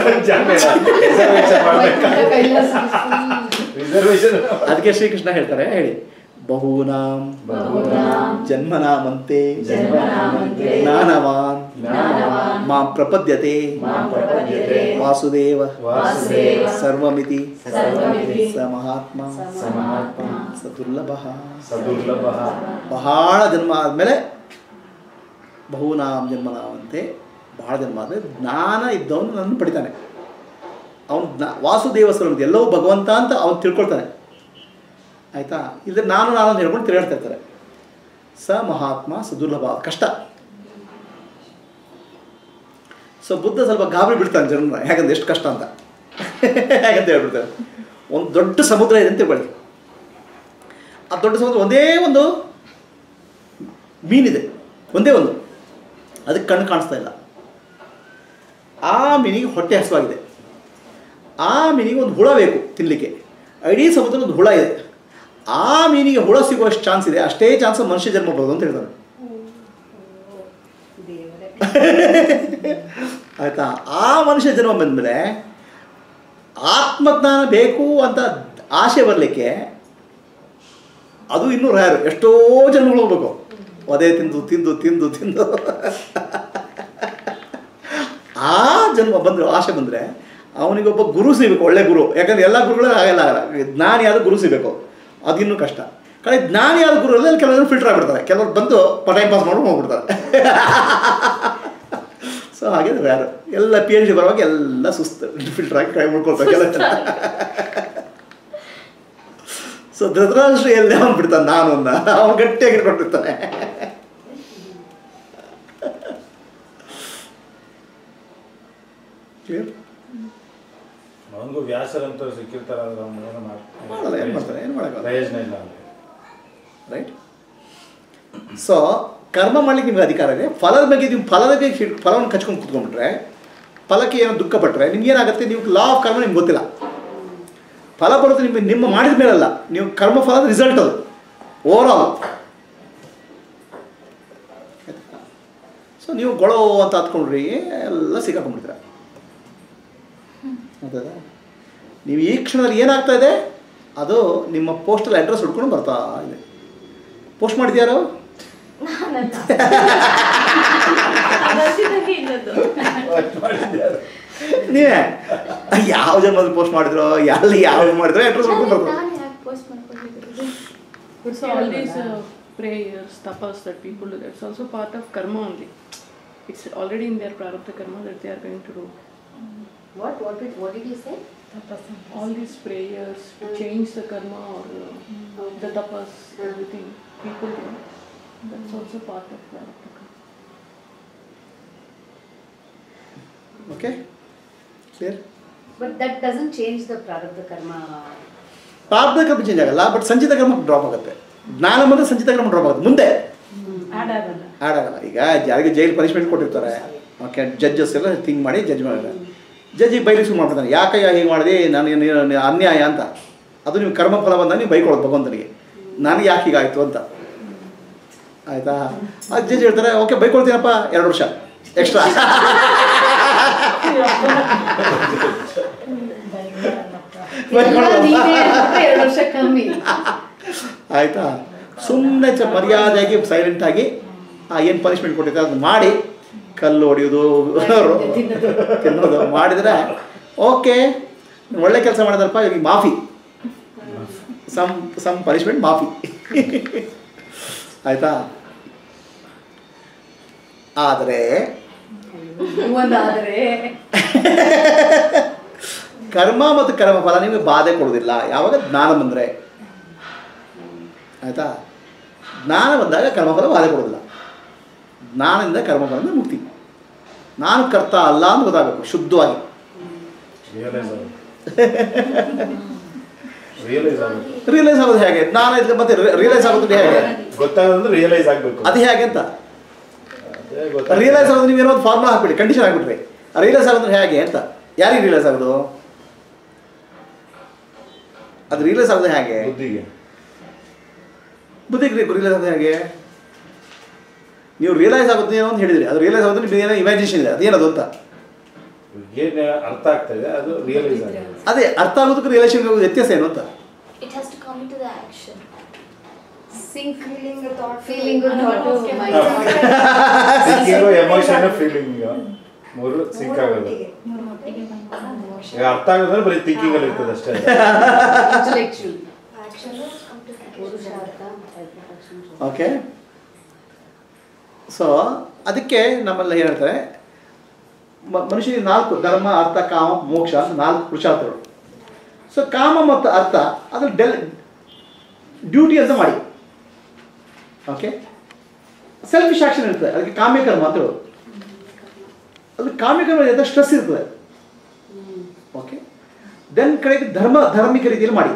ವೈಕುಂಠ ಕೈಲಾಸ ರಿಸರ್ವೇಶನ್ ಅದಕ್ಕೆ ಶ್ರೀಕೃಷ್ಣ ಹೇಳ್ತಾರೆ ಹೇಳಿ ಬಹೂನಾಂ ಬಹುನಾಂ ಜನ್ಮನಾಮಂತೆ ಜನ್ಮನಾಮಂತೆ ಜ್ಞಾನವಾನ್ ಜ್ಞಾನವಾನ್ ಮಾಂ ಪ್ರಪದ್ಯತೆ ಮಾಂ ಪ್ರಪದ್ಯತೆ ವಾಸುದೇವ ವಾಸುದೇವ ಸರ್ವಮಿತಿ ಸರ್ವಮಿತಿ ಸ ಮಹಾತ್ಮ ಸ ಮಹಾತ್ಮ ಸ ದುರ್ಲಭ ಸದುರ್ಲಭ ಬಹಳ ಜನ್ಮ ಆದಮೇಲೆ ಬಹುನಾಮ್ ಜನ್ಮನಾವಂತೆ ಬಹಳ ಜನ್ಮ ಆದಮೇಲೆ ಜ್ಞಾನ ಇದ್ದವನು ನನ್ನ ಪಡಿತಾನೆ ಅವನು ಜ್ಞಾ ವಾಸುದೇವ ಸರ್ವಮಿತಿ ಎಲ್ಲವೂ ಭಗವಂತ ಅಂತ ಅವನು ತಿಳ್ಕೊಳ್ತಾನೆ ಆಯಿತಾ ಇಲ್ಲದ್ರೆ ನಾನು ನಾನು ಅಂತ ಹೇಳ್ಕೊಂಡು ತಿರುಗಾಡ್ತಾ ಇರ್ತಾರೆ ಸ ಮಹಾತ್ಮ ಸ ದುರ್ಲಭ ಕಷ್ಟ ಸೊ ಬುದ್ಧ ಸ್ವಲ್ಪ ಗಾಬರಿ ಬಿಡ್ತಾನೆ ಜನರನ್ನ ಯಾಕಂದ್ರೆ ಎಷ್ಟು ಕಷ್ಟ ಅಂತ ಯಾಕಂತ ಹೇಳ್ಬಿಡ್ತಾರೆ ಒಂದು ದೊಡ್ಡ ಸಮುದ್ರ ಇದೆ ಅಂತ ತಿಳ್ಕೊಳ್ಳಿ ಆ ದೊಡ್ಡ ಸಮುದ್ರ ಒಂದೇ ಒಂದು ಮೀನಿದೆ ಒಂದೇ ಒಂದು ಅದಕ್ಕೆ ಕಣ್ಣು ಕಾಣಿಸ್ತಾ ಇಲ್ಲ ಆ ಮೀನಿಗೆ ಹೊಟ್ಟೆ ಹಸುವಾಗಿದೆ ಆ ಮೀನಿಗೆ ಒಂದು ಹುಳ ಬೇಕು ತಿನ್ನಲಿಕ್ಕೆ ಇಡೀ ಸಮುದ್ರದ ಒಂದು ಹುಳ ಇದೆ ಆ ಮೀನಿಗೆ ಹುಳ ಸಿಗುವಷ್ಟು ಚಾನ್ಸ್ ಇದೆ ಅಷ್ಟೇ ಚಾನ್ಸ್ ಮನುಷ್ಯ ಜನ್ಮ ಬರೋದು ಅಂತ ಹೇಳ್ತಾರೆ ದೇವರೇ ಆಯಿತಾ ಆ ಮನುಷ್ಯ ಜನ್ಮ ಬಂದಮೇಲೆ ಆತ್ಮಜ್ಞಾನ ಬೇಕು ಅಂತ ಆಸೆ ಬರಲಿಕ್ಕೆ ಅದು ಇನ್ನೂ ರ್ಯಾರು ಎಷ್ಟೋ ಜನ್ಮಗಳು ಹೋಗ್ಬೇಕು ಒದೆ ತಿಂದು ತಿಂದು ತಿಂದು ತಿಂದು ಆ ಜನ್ಮ ಬಂದರೆ ಆಸೆ ಬಂದರೆ ಅವನಿಗೊಬ್ಬ ಗುರು ಸಿಗಬೇಕು ಒಳ್ಳೆ ಗುರು ಯಾಕಂದ್ರೆ ಎಲ್ಲ ಗುರುಗಳು ಆಗಲ್ಲ ಆಗಲ್ಲ ಜ್ಞಾನಿ ಆದ ಗುರು ಸಿಗಬೇಕು ಅದಿನ್ನೂ ಕಷ್ಟ ಕಡೆ ಜ್ಞಾನಿ ಆದ ಗುರು ಅಲ್ಲಿ ಕೆಲವರು ಫಿಲ್ಟರ್ ಆಗಿಬಿಡ್ತಾರೆ ಕೆಲವರು ಬಂದು ಟೈಮ್ ಪಾಸ್ ಮಾಡ್ಕೊಂಡು ಹೋಗ್ಬಿಡ್ತಾರೆ ಸೊ ಹಾಗೆ ಯಾರು ಎಲ್ಲ ಪಿ ಎಚ್ ಡಿ ಬರುವಾಗ ಎಲ್ಲ ಸುಸ್ತು ಫಿಲ್ಟರ್ ಆಗಿ ಕೈ ಮುಡ್ಕೊಳ್ತಾರೆ ಕೆಲ ಜನ ಸೊ ಧೃತರಾಷ್ಟ್ರ ಎಲ್ಲೇ ಅವನು ಬಿಡ್ತಾನೆ ನಾನು ಅಂದ ಅವನು ಗಟ್ಟಿಯಾಗಿ ಇಟ್ಕೊಂಡಿರ್ತಾನೆ ಕ್ಲಿಯರ್ ಅವನಿಗೂ ವ್ಯಾಸರಂತ ಸಿಕ್ಕಿರ್ತಾರ ಆದ್ರೆ ಅವ್ನು ಏನೋ ಮಾಡಲ್ಲ ಏನು ಮಾಡ್ತಾರೆ ಏನು ಮಾಡೋಕ್ಕಲ್ಲ ಪ್ರಯೋಜನ ಇಲ್ಲ ಅವ್ನಿಗೆ. ರೈಟ್ ಸೊ ಕರ್ಮ ಮಾಡ್ಲಿಕ್ಕೆ ನಿಮ್ಗೆ ಅಧಿಕಾರ ಇದೆ ಫಲದ ಬಗ್ಗೆ ನೀವು ಫಲದ ಬಗ್ಗೆ ಹಿಡ್- ಫಲವನ್ನು ಕಚ್ಕೊಂಡು ಕುತ್ಕೊಂಡ್ಬಿಟ್ರೆ ಫಲಕ್ಕೆ ಏನೋ ದುಃಖ ಪಟ್ಟರೆ ನಿಮ್ಗೆ ಏನಾಗುತ್ತೆ ನೀವು ಲಾ ಆಫ್ ಕರ್ಮ ನಿಮ್ಗೆ ಗೊತ್ತಿಲ್ಲ ಫಲ ಬರುತ್ತೆ ನಿಮಗೆ ನಿಮ್ಮ ಮಾಡಿದ ಮೇಲಲ್ಲ ನೀವು ಕರ್ಮ ಫಲದ ರಿಸಲ್ಟ್ ಅದು ಓವರ್ ಆಲ್ ಸೊ ನೀವು ಗೊಳೋ ಅಂತ ಹತ್ಕೊಂಡ್ರಿ ಎಲ್ಲ ಸಿಕ್ಕಾಕೊಂಡ್ಬಿಡ್ತೀರ ಹೌದಾ ನೀವು ಈ ಕ್ಷಣದಲ್ಲಿ ಏನಾಗ್ತಾ ಇದೆ ಅದು ನಿಮ್ಮ ಪೋಸ್ಟಲ್ ಅಡ್ರೆಸ್ ಹುಡ್ಕೊಂಡು ಬರ್ತಾ ಇದೆ ಪೋಸ್ಟ್ ಮಾಡಿದ್ಯಾರು ನಾನಲ್ಲ ಬರ್ತಿದ್ದಂಗೆ ಇಲ್ಲದ್ದು ನೀವೇ ಯಾವ ಜನ್ಮದಲ್ಲಿ ಪೋಸ್ಟ್ ಮಾಡಿದ್ರೋ ಎಲ್ಲಿ ಯಾವ ಮಾಡಿದ್ರೋ ಅಡ್ರೆಸ್ ಹುಡ್ಕೊಂಡು ಬರ್ತಾರೆ ನಾನು ಯಾಕೆ ಪೋಸ್ಟ್ ಮಾಡ್ಕೊಂಡಿದ್ದು So all these uh, prayers, tapas that people do, that's also part of karma only. It's already in their prarabdha karma that they are going to do. What, what, did, what did you say? All these prayers to change the karma or uh, the tapas, everything people do, that's also part of prarabdha karma. Okay clear But that doesn't change the prarabdha karma. ಪ್ರಾರಬ್ಧ ಕರ್ಮ change ಆಗಲ್ಲ but ಸಂಚಿತ ಕರ್ಮ drop ಆಗುತ್ತೆ ಜ್ಞಾನ ಬಂದರೆ ಸಂಚಿತ ಕರ್ಮ ಡ್ರಾಪ್ ಆಗುತ್ತೆ ಮುಂದೆ Add ಆಗಲ್ಲ. ಆ್ಯಡ್ ಆಗಲ್ಲ ಈಗ ಯಾರಿಗೆ ಜೈಲ್ ಪನಿಷ್ಮೆಂಟ್ ಕೊಟ್ಟಿರ್ತಾರೆ ಓಕೆ ಜಡ್ಜಸ್ ಎಲ್ಲ ಥಿಂಕ್ ಮಾಡಿ ಜಡ್ಜ್ ಮಾಡಿದ್ದಾರೆ ಜಡ್ಜಿಗೆ ಬೈಲಿ ಶುರು ಮಾಡ್ಬಿಡ್ತಾನೆ ಯಾಕಯ್ಯ ಹೀಗೆ ಮಾಡಿದೆ ನಾನು ನೀನು- ನೀನು ಅನ್ಯಾಯ ಅಂತ ಅದು ನೀವು ಕರ್ಮಫಲ ಬಂದಾಗ ನೀವು ಬೈಕೊಳ್ಳೋದು ಭಗವಂತನಿಗೆ ನನಗೆ ಯಾಕೆ ಹೀಗಾಯಿತು ಅಂತ ಆಯಿತಾ ಅದು ಜಡ್ಜ್ ಹೇಳ್ತಾರೆ ಓಕೆ ಬೈಕೊಳ್ತೀನಪ್ಪ ಎರಡು ವರ್ಷ ಎಕ್ಸ್ಟ್ರಾ ಎಲ್ಲ ನೀನೇ ಅಂದ್ಬಿಟ್ರೆ ಎರಡು ವರ್ಷ ಕಮ್ಮಿ ಆಯಿತಾ ಸುಮ್ಮನೆ ಚ ಮರ್ಯಾದೆಯಾಗಿ ಸೈಲೆಂಟಾಗಿ ಏನು ಪನಿಷ್ಮೆಂಟ್ ಕೊಟ್ಟಿರ್ತಾರೆ ಅದನ್ನ ಮಾಡಿ ಕಲ್ಲು ಹೊಡೆಯೋದು ತಿನ್ನೋದು. ತಿನ್ನೋದು ಮಾಡಿದರೆ ಓಕೆ ಒಳ್ಳೆ ಕೆಲಸ ಮಾಡಿದ್ರಪ್ಪ ಈಗ ಮಾಫಿ ಸಮ್ ಸಮ್ ಪನಿಷ್ಮೆಂಟ್ ಮಾಫಿ ಆಯಿತಾ ಆದರೆ ಒಂದಾದರೆ ಕರ್ಮ ಮತ್ತು ಕರ್ಮಫಲ ನಿಮಗೆ ಬಾಧೆ ಕೊಡೋದಿಲ್ಲ ಯಾವಾಗ ಜ್ಞಾನ ಬಂದರೆ ಆಯಿತಾ ಜ್ಞಾನ ಬಂದಾಗ ಕರ್ಮಫಲ ಬಾಧೆ ಕೊಡೋದಿಲ್ಲ ಜ್ಞಾನದಿಂದ ಕರ್ಮಫಲದಿಂದ ಮುಕ್ತಿ ನಾನು ಕರ್ತ ಅಲ್ಲ ಅಂತ ಗೊತ್ತಾಗಬೇಕು ಶುದ್ಧವಾಗಿ ರಿಯಲೈಸ್ ಆಗುತ್ತೆ ರಿಯಲೈಸ್ ಆಗುತ್ತೆ ರಿಯಲೈಸ್ ಆಗೋದು ಹೇಗೆ ನಾನು ಇದು ಮತ್ತೆ ರಿಯಲೈಸ್ ಆಗೋದು ಹೇಗೆ ಗೊತ್ತಾಗೋದಂದ್ರೆ ರಿಯಲೈಸ್ ಆಗಬೇಕು ಅದು ಹೇಗೆ ಅಂತ ಅದೇ ಗೊತ್ತಾಗ್ತದೆ. ರಿಯಲೈಸ್ ಆಗೋದು ನೀವೇನೋ ಒಂದು ಫಾರ್ಮುಲಾ ಹಾಕ್ಬಿಡಿ ಕಂಡೀಷನ್ ಹಾಕ್ಬಿಟ್ರಿ ರಿಯಲೈಸ್ ಆಗೋದ್ರೆ ಹೇಗೆ ಅಂತ ಯಾರಿಗೆ ರಿಯಲೈಸ್ ಆಗೋದು ಅದು ರಿಯಲೈಸ್ ಆಗೋದು ಹೇಗೆ ಬುದ್ಧಿಗೆ ಬುದ್ಧಿಗೆ ರಿಯಲೈಸ್ ಆಗೋದು ಹೇಗೆ ನೀವು ರಿಯಲೈಸ್ ಆಗೋದು ಏನೋ ಅಂತ ಹೇಳಿದ್ರಿ ಅದು ರಿಯಲೈಸ್ ಆಗೋದು ನಿಮ್ಗೆ ಏನೋ ಇಮ್ಯಾಜಿನೇಷನ್ ಇದೆ ಅದೇನದು ಅಂತ ಏನು ಅರ್ಥ ಆಗ್ತಾ ಇದೆ ಅದು ರಿಯಲೈಸ್ ಆಗಿದೆ ಅದೇ ಅರ್ಥ ಆಗೋದಕ್ಕೆ ರಿಲೇಷನ್ ವ್ಯತ್ಯಾಸ ಏನು ಅಂತ It has to come into the action. Sync Feeling a thought. feeling a thought to Okay. my ಸಿಕ್ಕಿರೋ ಎಮೋಷನ್ ಫೀಲಿಂಗ್ ಮೂರು ಸಿಂಕ್ ಆಗೋದು ಮೂರು ಮಟ್ಟಿಗೆ ಬಂದಾಗ ಈಗ ಅರ್ಥ ಆಗೋದ್ರೆ ಬರೀ ಥಿಂಕಿಂಗ್ ಅಲ್ಲಿ ಇರ್ತದೆ ಅಷ್ಟೇ intellectual. Action is come to ಪುರುಷಾರ್ಥ ಓಕೆ ಸೊ ಅದಕ್ಕೆ ನಮ್ಮಲ್ಲಿ ಏನು ಹೇಳ್ತಾರೆ ಮ- ಮನುಷ್ಯನಿಗೆ ನಾಲ್ಕು ಧರ್ಮ ಅರ್ಥ ಕಾಮ ಮೋಕ್ಷ ಅಂತ ನಾಲ್ಕು ಪುರುಷಾರ್ಥಗಳು ಸೊ ಕಾಮ ಮತ್ತು ಅರ್ಥ ಅದು ಡೆಲ್ ಡ್ಯೂಟಿ ಅಂತ ಮಾಡಿ ಓಕೆ ಸೆಲ್ಫಿಶ್ ಆಕ್ಷನ್ ಇರ್ತದೆ ಅದಕ್ಕೆ ಕಾಮ್ಯಕರ್ಮ ಅಂತ ಹೇಳೋದು ಅದು ಕಾಮ್ಯಕರ್ಮ ಜೊತೆ ಸ್ಟ್ರೆಸ್ ಇರ್ತದೆ ಓಕೆ ದೆನ್ ಕಡೆಗೆ ಧರ್ಮ ಧಾರ್ಮಿಕ ರೀತಿಯಲ್ಲಿ ಮಾಡಿ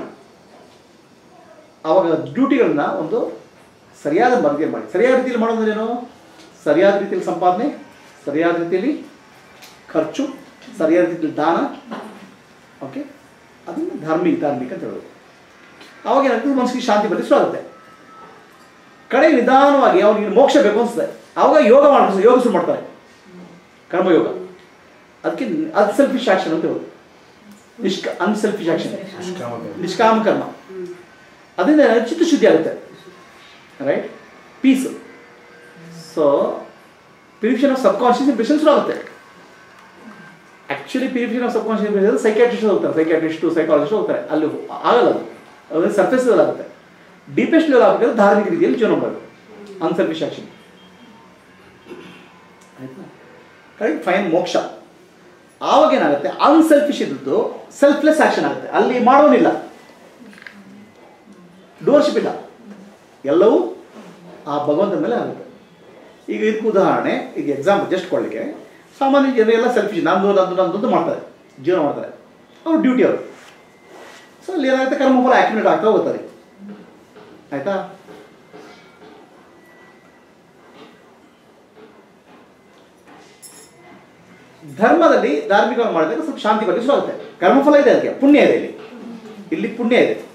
ಆವಾಗ ಡ್ಯೂಟಿಗಳನ್ನ ಒಂದು ಸರಿಯಾದ ಮಾರ್ಗದಲ್ಲಿ ಮಾಡಿ ಸರಿಯಾದ ರೀತಿಯಲ್ಲಿ ಮಾಡೋದ್ರೆ ಏನು ಸರಿಯಾದ ರೀತಿಯಲ್ಲಿ ಸಂಪಾದನೆ ಸರಿಯಾದ ರೀತಿಯಲ್ಲಿ ಖರ್ಚು ಸರಿಯಾದ ರೀತಿಯಲ್ಲಿ ದಾನ ಓಕೆ ಅದನ್ನು ಧಾರ್ಮಿಕ ಧಾರ್ಮಿಕ ಅಂತ ಹೇಳೋದು ಆವಾಗ ಏನಾಗ್ತದೆ ಮನಸ್ಸಿಗೆ ಶಾಂತಿ ಬರಲಿ ಶುರು ಆಗುತ್ತೆ ಕಡೆ ನಿಧಾನವಾಗಿ ಅವನಿಗೆ ಮೋಕ್ಷ ಬೇಕು ಅನಿಸ್ತದೆ ಆವಾಗ ಯೋಗ ಮಾಡ್ತಾರೆ ಯೋಗ ಶುರು ಮಾಡ್ತಾರೆ ಕರ್ಮಯೋಗ ಅದಕ್ಕೆ ಅದು ಸೆಲ್ಫಿಶ್ ಆಕ್ಷನ್ ಅಂತ ಹೇಳೋದು ನಿಷ್ಕ ಅನ್ಸೆಲ್ಫಿಶ್ ಆಕ್ಷನ್ ನಿಷ್ಕಾಮಕರ್ಮ. ನಿಷ್ಕಾಮ ಕರ್ಮ ಅದರಿಂದ ಚಿತ್ತಶುದ್ಧಿ ಆಗುತ್ತೆ right peace so purification of subconscious impression ಶುರು ಆಗುತ್ತೆ actually purification of subconscious impression psychiatrist ಹೋಗ್ತಾರೆ ಸೈಕ್ಯಾಟ್ರಿಸ್ಟು ಸೈಕಾಲಜಿಸ್ಟ್ ಹೋಗ್ತಾರೆ ಅಲ್ಲಿ ಹೋ- ಆಗಲ್ಲ ಅದು ಅದು ಸರ್ಫೇಸ್ ಲೆವೆಲ್ ಆಗುತ್ತೆ ಡೀಪೆಸ್ಟ್ ಲೆವೆಲ್ ಆಗಬೇಕಾದ್ರೆ ಧಾರ್ಮಿಕ ರೀತಿಯಲ್ಲಿ ಜೀವನ ಮಾಡಬೇಕು ಅನ್ಸೆಲ್ಫಿಶ್ ಆಕ್ಷನ್ ಆಯ್ತಾ ಕರೆಕ್ಟ್ ಫೈನ್ ಮೋಕ್ಷ ಆವಾಗ ಏನಾಗುತ್ತೆ ಅನ್ಸೆಲ್ಫಿಶ್ ಇದ್ದದ್ದು ಸೆಲ್ಫ್ಲೆಸ್ ಆಕ್ಷನ್ ಆಗುತ್ತೆ ಅಲ್ಲಿ ಮಾಡೋನಿಲ್ಲ ಡೋರ್ಶಿಪ್ ಇಲ್ಲ ಎಲ್ಲವೂ ಆ ಭಗವಂತನ ಮೇಲೆ ಆಗುತ್ತೆ ಈಗ ಇದಕ್ಕೆ ಉದಾಹರಣೆ ಈಗ ಎಕ್ಸಾಂಪಲ್ ಜಸ್ಟ್ ಕೊಡಲಿಕ್ಕೆ ಸಾಮಾನ್ಯ ಜನರೆಲ್ಲ ಸೆಲ್ಫಿಶ್ ನಂದು ನಂದು ನಂದು ಮಾಡ್ತಾರೆ ಜೀವನ ಮಾಡ್ತಾರೆ ಅವ್ರ ಡ್ಯೂಟಿ ಅವರು ಸೊ ಅಲ್ಲಿ ಏನಾಗುತ್ತೆ ಕರ್ಮಫಲ ಆಕ್ಯುಮಿಲೇಟ್ ಆಗ್ತಾ ಹೋಗ್ತಾರೆ ಆಯ್ತಾ ಧರ್ಮದಲ್ಲಿ ಧಾರ್ಮಿಕವನ್ನು ಮಾಡಿದಾಗ ಸ್ವಲ್ಪ ಶಾಂತಿ ಬಗ್ಗೆ ಶುರು ಆಗುತ್ತೆ ಕರ್ಮಫಲ ಇದೆ ಅದಕ್ಕೆ ಪುಣ್ಯ ಇದೆ ಇಲ್ಲಿ ಇಲ್ಲಿ ಪುಣ್ಯ ಇದೆ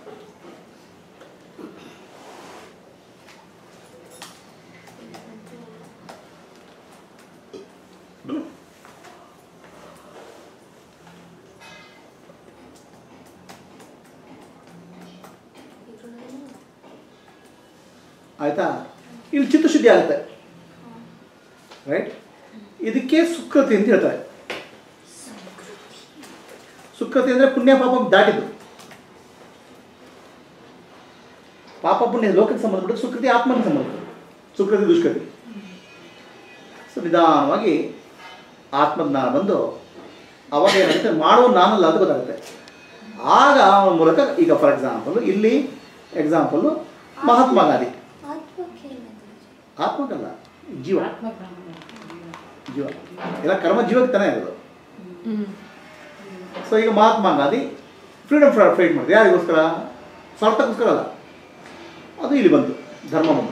ಆಯ್ತಾ ಇಲ್ಲಿ ಚಿತ್ತಶುದ್ಧಿ ಆಗುತ್ತೆ ರೈಟ್ ಇದಕ್ಕೆ ಸುಕೃತಿ ಅಂತ ಹೇಳ್ತಾರೆ ಸುಕೃತಿ ಅಂದರೆ ಪುಣ್ಯ ಪಾಪ ದಾಟಿದ್ದು ಪಾಪ ಪುಣ್ಯ ಲೋಕಕ್ಕೆ ಸಂಬಂಧಪಟ್ಟು ಸುಕೃತಿ ಆತ್ಮನಿಗೆ ಸಂಬಂಧಪಟ್ಟು ಸುಕೃತಿ ದುಷ್ಕೃತಿ ಸೊ ನಿಧಾನವಾಗಿ ಆತ್ಮಜ್ಞಾನ ಬಂದು ಅವಾಗ ಏನಾಗುತ್ತೆ ಮಾಡುವ ನಾನಲ್ಲ ಅಂತ ಗೊತ್ತಾಗುತ್ತೆ ಆಗ ಅವನ ಮೂಲಕ ಈಗ ಫಾರ್ ಎಕ್ಸಾಂಪಲ್ ಇಲ್ಲಿ ಎಕ್ಸಾಂಪಲ್ಲು ಮಹಾತ್ಮ ಗಾಂಧಿ ಆತ್ಮಕ್ಕೆ ಏನಾಗುತ್ತೆ? ಆತ್ಮಕ್ಕಲ್ಲ ಜೀವ ಜೀವ ಎಲ್ಲ ಕರ್ಮ ಜೀವಕ್ಕೆ ತಾನೇ ಇರೋದು ಸೊ ಈಗ ಮಹಾತ್ಮ ಗಾಂಧಿ ಫ್ರೀಡಮ್ ಫೈಟ್ ಮಾಡಿದೆ ಯಾರಿಗೋಸ್ಕರ ಸ್ವಾರ್ಥಕ್ಕೋಸ್ಕರ ಅಲ್ಲ ಅದು ಇಲ್ಲಿ ಬಂತು ಧರ್ಮ ಬಂತು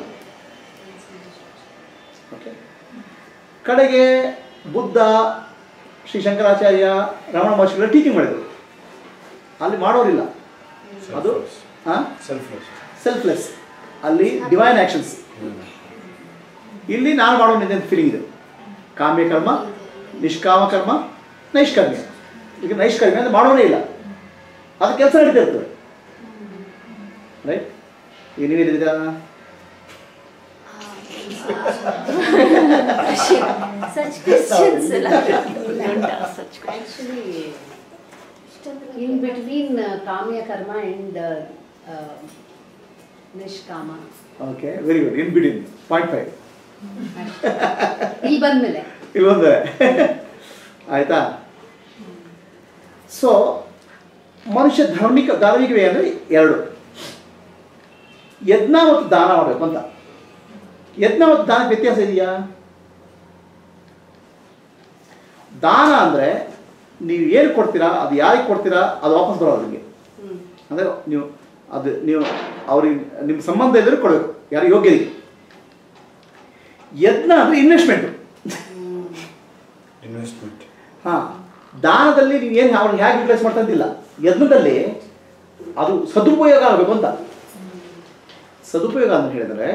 ಓಕೆ ಕಡೆಗೆ ಬುದ್ಧ ಶ್ರೀ ಶಂಕರಾಚಾರ್ಯ ರಮಣ ಮಹರ್ಷಿಗಳ ಟೀಚಿಂಗ್ ಮಾಡಿದರು ಅಲ್ಲಿ ಮಾಡೋರಿಲ್ಲ ಅದು ಹಾಂ ಸೆಲ್ಫ್ಲೆಸ್ ಸೆಲ್ಫ್ಲೆಸ್ ಅಲ್ಲಿ ಡಿವೈನ್ ಆ್ಯಕ್ಷನ್ಸ್ ಇಲ್ಲಿ ನಾನು ಮಾಡೋನಿದೆ ಅಂತ ಫೀಲಿಂಗ್ ಇದೆ ಕಾಮ್ಯ ಕರ್ಮ ನಿಷ್ಕಾಮ ಕರ್ಮ ನೈಷ್ಕರ್ಮ್ಯ ಈಗ ನೈಷ್ಕರ್ಮ್ಯ ಅಂದರೆ ಮಾಡೋನೇ ಇಲ್ಲ ಅದು ಕೆಲಸ ನಡೀತಾ ಇರ್ತದೆ ರೈಟ್ ಈಗ ನೀವೇನಿದ್ದೀರಾ Such questions ಎಲ್ಲ. Actually, ಇಷ್ಟೊಂದು in between uh, Kamya Karma and uh, uh, Nishkama. Okay very good in ಬಿಡಿನ್ ಪಾಯಿಂಟ್ ಫೈವ್ ಇಲ್ಲಿ ಬಂದ್ಮೇಲೆ ಇಲ್ಲಿ ಬಂದೆ ಆಯ್ತಾ ಸೊ ಮನುಷ್ಯ ಧಾರ್ಮಿಕ ಧಾರ್ಮಿಕವೇ ಅಂದರೆ ಎರಡು ಯಜ್ಞ ಮತ್ತು ದಾನ ಮಾಡಬೇಕು ಅಂತ ಯಜ್ಞ ಮತ್ತು ದಾನ ವ್ಯತ್ಯಾಸ ಇದೆಯಾ ದಾನ ಅಂದರೆ ನೀವು ಏನು ಕೊಡ್ತೀರಾ ಅದು ಯಾರಿಗೆ ಕೊಡ್ತೀರಾ ಅದು ವಾಪಸ್ ಬರೋದು ನಿಮಗೆ ಹ್ಮ್ ಅಂದರೆ ನೀವು ಅದು ನೀವು ಅವ್ರಿಗೆ ನಿಮ್ಮ ಸಂಬಂಧ ಇದ್ದರೆ ಕೊಡಬೇಕು ಯಾರು ಯೋಗ್ಯರಿಗೆ ಯಜ್ಞ ಅಂದರೆ ಇನ್ವೆಸ್ಟ್ಮೆಂಟು ಇನ್ವೆಸ್ಟ್ಮೆಂಟ್ ಹಾಂ ದಾನದಲ್ಲಿ ನೀವು ಏನು ಅವ್ರಿಗೆ ಹೇಗೆ ಯುಟಿಲೈಸ್ ಮಾಡ್ತಾ ಇದ್ದಿಲ್ಲ ಯಜ್ಞದಲ್ಲಿ ಅದು ಸದುಪಯೋಗ ಆಗಬೇಕು ಅಂತ ಸದುಪಯೋಗ ಅಂತ ಹೇಳಿದರೆ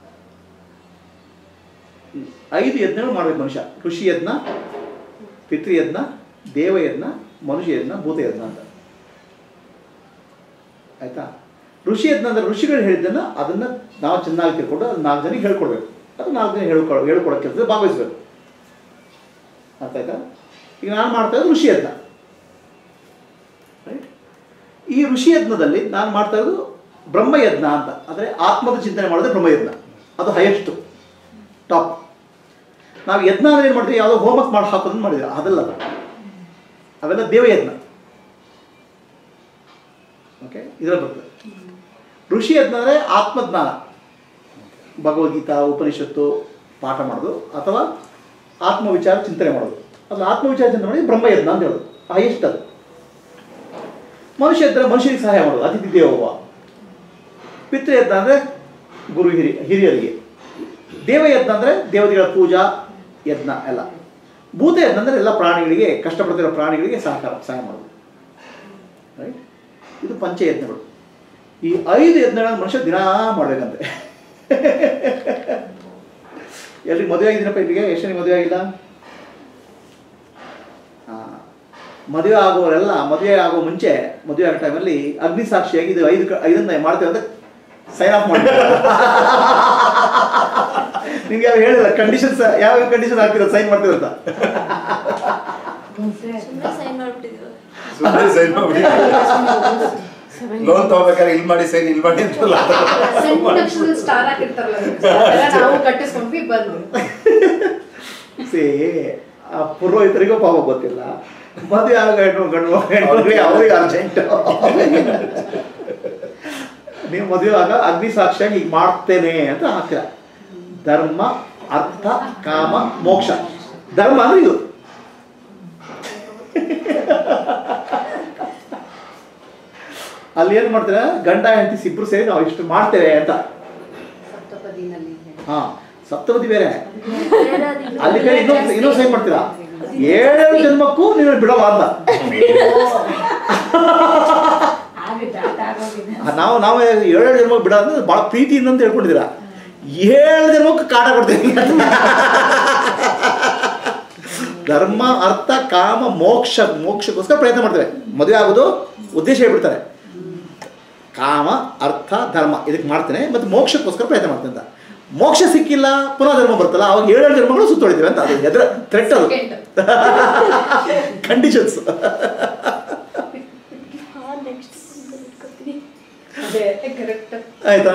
ಐದು ಯಜ್ಞಗಳು ಮಾಡಬೇಕು ಮನುಷ್ಯ ಋಷಿ ಯಜ್ಞ ಪಿತೃಯಜ್ಞ ದೇವಯಜ್ಞ ಮನುಷ್ಯ ಯಜ್ಞ ಭೂತಯಜ್ಞ ಅಂತ ಆಯ್ತಾ ಋಷಿ ಯಜ್ಞ ಅಂದರೆ ಋಷಿಗಳು ಹೇಳಿದ್ದನ್ನು ಅದನ್ನು ನಾವು ಚೆನ್ನಾಗಿ ತಿಳ್ಕೊಂಡು ಅದು ನಾಲ್ಕು ಜನಕ್ಕೆ ಹೇಳ್ಕೊಡ್ಬೇಕು ಅದು ನಾಲ್ಕು ಜನ ಹೇಳ್ಕೊಡ ಹೇಳ್ಕೊಡೋ ಕೆಲಸದಲ್ಲಿ ಭಾಗವಹಿಸ್ಬೇಕು ಅರ್ಥ ಆಯ್ತಾ ಈಗ ನಾನು ಮಾಡ್ತಾ ಇರೋದು ಋಷಿ ಯಜ್ಞ ರೈಟ್ ಈ ಋಷಿ ಯಜ್ಞದಲ್ಲಿ ನಾನು ಮಾಡ್ತಾ ಇರೋದು ಬ್ರಹ್ಮಯಜ್ಞ ಅಂತ ಅಂದರೆ ಆತ್ಮದ ಚಿಂತನೆ ಮಾಡೋದೇ ಬ್ರಹ್ಮಯಜ್ಞ ಅದು ಹೈಯೆಸ್ಟು ಟಾಪ್ ನಾವು ಯಜ್ಞ ಅಂದ್ರೆ ಏನು ಮಾಡ್ತೀವಿ ಯಾವುದೋ ಹೋಮಕ್ಕೆ ಮಾಡಿ ಹಾಕೋದನ್ನು ಮಾಡಿದ್ರೆ ಅದಲ್ಲ ಅದು ಅವೆಲ್ಲ ದೇವಯಜ್ಞ ಓಕೆ ಇದರಲ್ಲಿ ಬರ್ತದೆ ಋಷಿ ಯಜ್ಞ ಅಂದರೆ ಆತ್ಮಜ್ಞಾನ ಭಗವದ್ಗೀತಾ ಉಪನಿಷತ್ತು ಪಾಠ ಮಾಡೋದು ಅಥವಾ ಆತ್ಮವಿಚಾರ ಚಿಂತನೆ ಮಾಡೋದು ಅದು ಆತ್ಮವಿಚಾರ ಚಿಂತನೆ ಮಾಡಿ ಬ್ರಹ್ಮಯಜ್ಞ ಅಂತ ಹೇಳೋದು ಹೈಯೆಸ್ಟ್ ಅದು ಮನುಷ್ಯ ಇದ್ದರೆ ಮನುಷ್ಯರಿಗೆ ಸಹಾಯ ಮಾಡೋದು ಅತಿಥಿ ದೇವೋಭವ ಪಿತೃಯಜ್ಞ ಅಂದರೆ ಗುರು ಹಿರಿ ಹಿರಿಯರಿಗೆ ದೇವಯಜ್ಞ ಅಂದರೆ ದೇವತೆಗಳ ಪೂಜಾ ಯಜ್ಞ ಎಲ್ಲ ಭೂತಯಜ್ಞ ಅಂದರೆ ಎಲ್ಲ ಪ್ರಾಣಿಗಳಿಗೆ ಕಷ್ಟಪಡ್ತಿರೋ ಪ್ರಾಣಿಗಳಿಗೆ ಸಹಕಾರ ಸಹಾಯ ಮಾಡೋದು ರೈಟ್ ಇದು ಪಂಚಯಜ್ಞಗಳು ಈ ಐದು ಯಜ್ಞಗಳನ್ನು ಮನುಷ್ಯ ದಿನಾ ಮಾಡಬೇಕಂತೆ ಎಲ್ರಿಗೆ ಮದುವೆ ಆಗಿದ್ದೀನಪ್ಪ ಇಲ್ಲಿಗೆ ಎಷ್ಟು ಜನ ಮದುವೆ ಆಗಿಲ್ಲ ಆ, ಮದುವೆ ಆಗುವವರೆಲ್ಲ ಮದುವೆ ಆಗೋ ಮುಂಚೆ ಮದುವೆ ಆಗೋ ಟೈಮಲ್ಲಿ ಅಗ್ನಿ ಸಾಕ್ಷಿಯಾಗಿ ಇದು ಐದು ಕ- ಐದನ್ನ ಮಾಡ್ತೇವೆ ಅಂತ ಸೈನ್ ಆಫ್ ಮಾಡಿ ನಿಮ್ಗೆ ಯಾರು ಹೇಳಿಲ್ಲ ಕಂಡೀಷನ್ಸ್ ಯಾವ ಕಂಡೀಷನ್ ಹಾಕ್ತಿರೋ ಸೈನ್ ಮಾಡ್ತೀರ ಅಂತ ಸುಮ್ಮನೆ ಸೈನ್ ಮಾಡ್ಬಿಟ್ಟಿದ್ವಿ ಸುಮ್ಮನೆ ಸೈನ್ ಮಾಡಿ ಲೋನ್ ತಗೋಬೇಕಾದ್ರೆ ಇಲ್ಲಿ ಮಾಡಿ ಸೈನ್ ಇಲ್ಲಿ ಮಾಡಿ ಅಂತಲ್ಲ ಸಣ್ಣ ಅಕ್ಷರದಲ್ಲಿ ಸ್ಟಾರ್ ಹಾಕಿರ್ತಾರಲ್ಲ ಅದೆಲ್ಲ ನಾವು ಕಟ್ಟಿಸ್ಕೊಂಡ್ವಿ ಬಂದು ಸಿ ಆ ಪುರೋಹಿತರಿಗೂ ಪಾಪ ಗೊತ್ತಿಲ್ಲ ಮದುವೆ ಆಗ ಹೆಣ್ಣು ಗಂಡು ಹೆಣ್ಣು ಅವ್ರಿಗೆ ಅರ್ಜೆಂಟ್ ನೀವು ಮದುವೆ ಆಗ ಅಗ್ನಿ ಸಾಕ್ಷಿಯಾಗಿ ಈಗ ಮಾಡ್ತೇನೆ ಅಂತ ಹಾಕ್ತೀರ ಧರ್ಮ ಅರ್ಥ ಕಾಮ ಮೋಕ್ಷ ಧರ್ಮ ಅಂದ್ರೆ ಇದು ಅಲ್ಲಿ ಏನು ಮಾಡ್ತೀರಾ ಗಂಡ ಹೆಂಡತಿ ಇಬ್ರು ಸೇರಿ ನಾವು ಇಷ್ಟು ಮಾಡ್ತೇವೆ ಅಂತ ಸಪ್ತಪದಿನಲ್ಲಿ ಹಾ ಸಪ್ತಪದಿ ಬೇರೆ ಅಲ್ಲಿ ಕಡೆ ಇನ್ನೊಂದು ಇನ್ನೊಂದು ಸೈನ್ ಮಾಡ್ತೀರಾ ಏಳೇಳು ಜನ್ಮಕ್ಕೂ ನೀನು ಬಿಡಲ್ಲ ಅಂತ ಆ, ನಾವು ನಾವು ಏಳೇಳು ಜನ್ಮಕ್ಕೆ ಬಿಡ ಅಂದ್ರೆ ಭಾಳ ಪ್ರೀತಿಯಿಂದ ಅಂತ ಹೇಳ್ಕೊಂಡಿದ್ದೀರಾ ಏಳು ಜನ್ಮಕ್ಕೆ ಕಾಟ ಕೊಡ್ತೀನಿ ಧರ್ಮ ಅರ್ಥ ಕಾಮ ಮೋಕ್ಷ ಮೋಕ್ಷಕ್ಕೋಸ್ಕರ ಪ್ರಯತ್ನ ಮಾಡ್ತೇವೆ ಮದುವೆ ಆಗೋದು ಉದ್ದೇಶ ಹೇಳ್ಬಿಡ್ತಾರೆ ಕಾಮ ಅರ್ಥ ಧರ್ಮ ಇದಕ್ಕೆ ಮಾಡ್ತೇನೆ ಮತ್ತು ಮೋಕ್ಷಕ್ಕೋಸ್ಕರ ಪ್ರಯತ್ನ ಮಾಡ್ತೇನೆ ಅಂತ ಮೋಕ್ಷ ಸಿಕ್ಕಿಲ್ಲ ಪುನಃ ಧರ್ಮ ಬರ್ತಲ್ಲ ಅವಾಗ ಏಳೇಳು ಜನ್ಮಗಳು ಸುತ್ತೊಳಿತೀವಿ ಅಂತ ಅದು ಎದ್ರ ಥ್ರೆಟ್ ಅದು ಕಂಡೀಷನ್ಸ್ ನೆಕ್ಸ್ಟ್ ಇಟ್ಕೊತೀನಿ ಅದೇ ಕರೆಕ್ಟ್ ಆಯ್ತಾ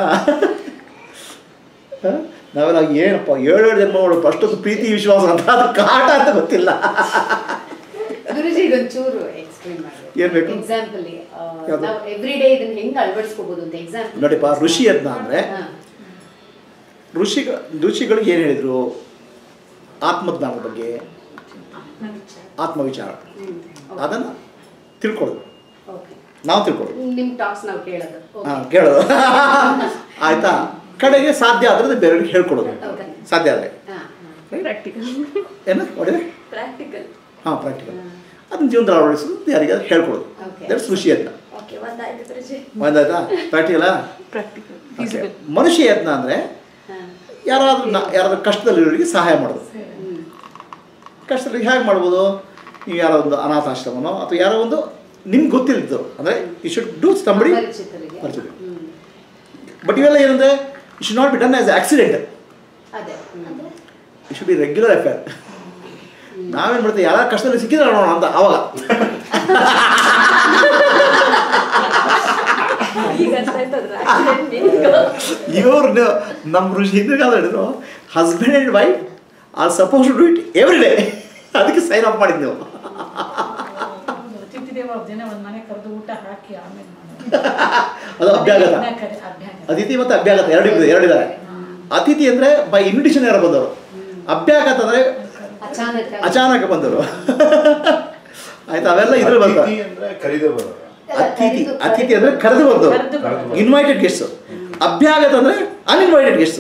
ಹ? ನಾವೆಲ್ಲ ಏನಪ್ಪ ಏಳೇಳು ಜನ್ಮಗಳು ಅಷ್ಟೊಂದು ಪ್ರೀತಿ ವಿಶ್ವಾಸ ಅಂತ ಅದು ಕಾಟ ಅಂತ ಗೊತ್ತಿಲ್ಲ ಗುರುಜಿ ಇದೊಂಚೂರು ಎಕ್ಸ್ಪ್ಲೇನ್ ಮಾಡಿ ಏನ್ ಬೇಕು? ಎಕ್ಸಾಂಪಲ್ ಯಾವ್ದು? ನಾವು ಎವ್ರಿ ಡೇ ಇದನ್ನ ಹೆಂಗ್ ಅಳವಡಿಸ್ಕೋಬಹುದು ಅಂತ ಎಕ್ಸಾಂಪಲ್ ನೋಡಿಪ್ಪ ಋಷಿ ಯಜ್ಞ ಅಂದರೆ ಋಷಿ ಋಷಿಗಳು ಏನು ಹೇಳಿದರು ಆತ್ಮಜ್ಞಾನದ ಬಗ್ಗೆ ಆತ್ಮವಿಚಾರ ಅದನ್ನು ತಿಳ್ಕೊಳ್ಳೋದು ಓಕೆ ನಾವು ತಿಳ್ಕೊಳ್ಳೋದು ನಿಮ್ ಟಾಕ್ಸ್ ನಾವು ಕೇಳೋದು ಹಾಂ ಕೇಳೋದು ಆಯ್ತಾ ಕಡೆಗೆ ಸಾಧ್ಯ ಆದರೆ ಬೇರೆಯವ್ರಿಗೆ ಹೇಳ್ಕೊಡೋದು Okay. ಸಾಧ್ಯ ಆದರೆ ಪ್ರಾಕ್ಟಿಕಲ್ ಏನು ನೋಡಿದ್ರೆ ಪ್ರಾಕ್ಟಿಕಲ್ ಹಾಂ ಪ್ರಾಕ್ಟಿಕಲ್ ಅದನ್ನ ಜೀವನದಲ್ಲಿ ಅಳವಡಿಸೋದು ಯಾರಿಗಾದ್ರು ಹೇಳ್ಕೊಡೋದು Okay. ದಟ್ಸ್ ಋಷಿ ಯಜ್ಞ ಓಕೆ ಒಂದಾಯ್ತು ಗುರುಜಿ ಒಂದಾಯ್ತಾ ಪ್ರಾಕ್ಟಿಕಲ ಪ್ರಾಕ್ಟಿಕಲ್ ಫೀಸಿಬಲ್ ಮನುಷ್ಯ ಯಜ್ಞ ಅಂದರೆ ಯಾರಾದರೂ ನ ಯಾರಾದ್ರೂ ಕಷ್ಟದಲ್ಲಿರೋರಿಗೆ ಸಹಾಯ ಮಾಡೋದು ಕಷ್ಟದಲ್ಲಿ ಹೇಗೆ ಮಾಡ್ಬೋದು ನೀವು ಯಾರೋ ಒಂದು ಅನಾಥಾಶ್ರಮನೋ ಅಥವಾ ಯಾರೋ ಒಂದು ನಿಮ್ಗೆ ಗೊತ್ತಿಲ್ಲದ್ದು ಅಂದರೆ ಯು ಶುಡ್ ಡೂ ಸಂಬಡಿ ಪರಿಚಿತರಿಗೆ ಪರಿಚಿತ ಹ್ಮ್. ಬಟ್ ಇವೆಲ್ಲ ಏನಂದರೆ you should not be done as accident ಅದೇ hmm. You should be regular affair ನಾವೇನು ಮಾಡ್ತೀವಿ ಯಾರ ಕಷ್ಟದಲ್ಲಿ ಸಿಕ್ಕಿದ್ರೆ ನೋಡೋಣ ಅಂತ ಆವಾಗ ಈಗ ಅರ್ಥ ಆಯ್ತು ಅದ್ರ accident ನಿನ್ಗೂ. ಇವ್ರು ನಮ್ಮ ಋಷಿ ಹಿಂದಿನ ಕಾಲ ಹೇಳಿದ್ರು husband and wife are suppose to do it every day ಅದಕ್ಕೆ ಸೈನ್ ಆಫ್ ಮಾಡಿದ್ದು ನೀವು ಅತಿಥಿ ದೇವ ದಿನ ಒಂದ್ ಮನೆ ಕರೆದು ಊಟ ಹಾಕಿ ಆಮೇಲೆ ಮಾಡೋದು. ಅದು ಅಭ್ಯಾಗತ ಯಜ್ಞ ಕರೆ- ಅಭ್ಯಾಗತ. ಅತಿಥಿ ಮತ್ತು ಅಭ್ಯಾಗತ ಎರಡು ಎರಡು ಇದ್ದಾರೆ ಅತಿಥಿ ಅಂದರೆ ಬೈ ಇನ್ವಿಟೇಷನ್ ಯಾರು ಬಂದವರು ಅಭ್ಯಾಗತ ಅಂದರೆ ಅಚಾನಕ್ ಆಗಿ. ಅಚಾನಕ ಬಂದರು ಆಯ್ತಾ ಅವೆಲ್ಲ ಇದ್ರಲ್ಲಿ ಬರ್ತಾರೆ ಅತಿಥಿ ಅಂದ್ರೆ ಕರೀದೇ ಬರೋದು ಅತಿಥಿ ಅತಿಥಿ ಅಂದ್ರೆ ಕರೆದು ಬಂದು ಕರೆದು ಬಂದು. ಇನ್ವೈಟೆಡ್ ಗೆಸ್ಟ್ಸ್ ಅಭ್ಯಾಗತ ಅಂದ್ರೆ ಅನ್ಇನ್ವೈಟೆಡ್ ಗೆಸ್ಟ್ಸ್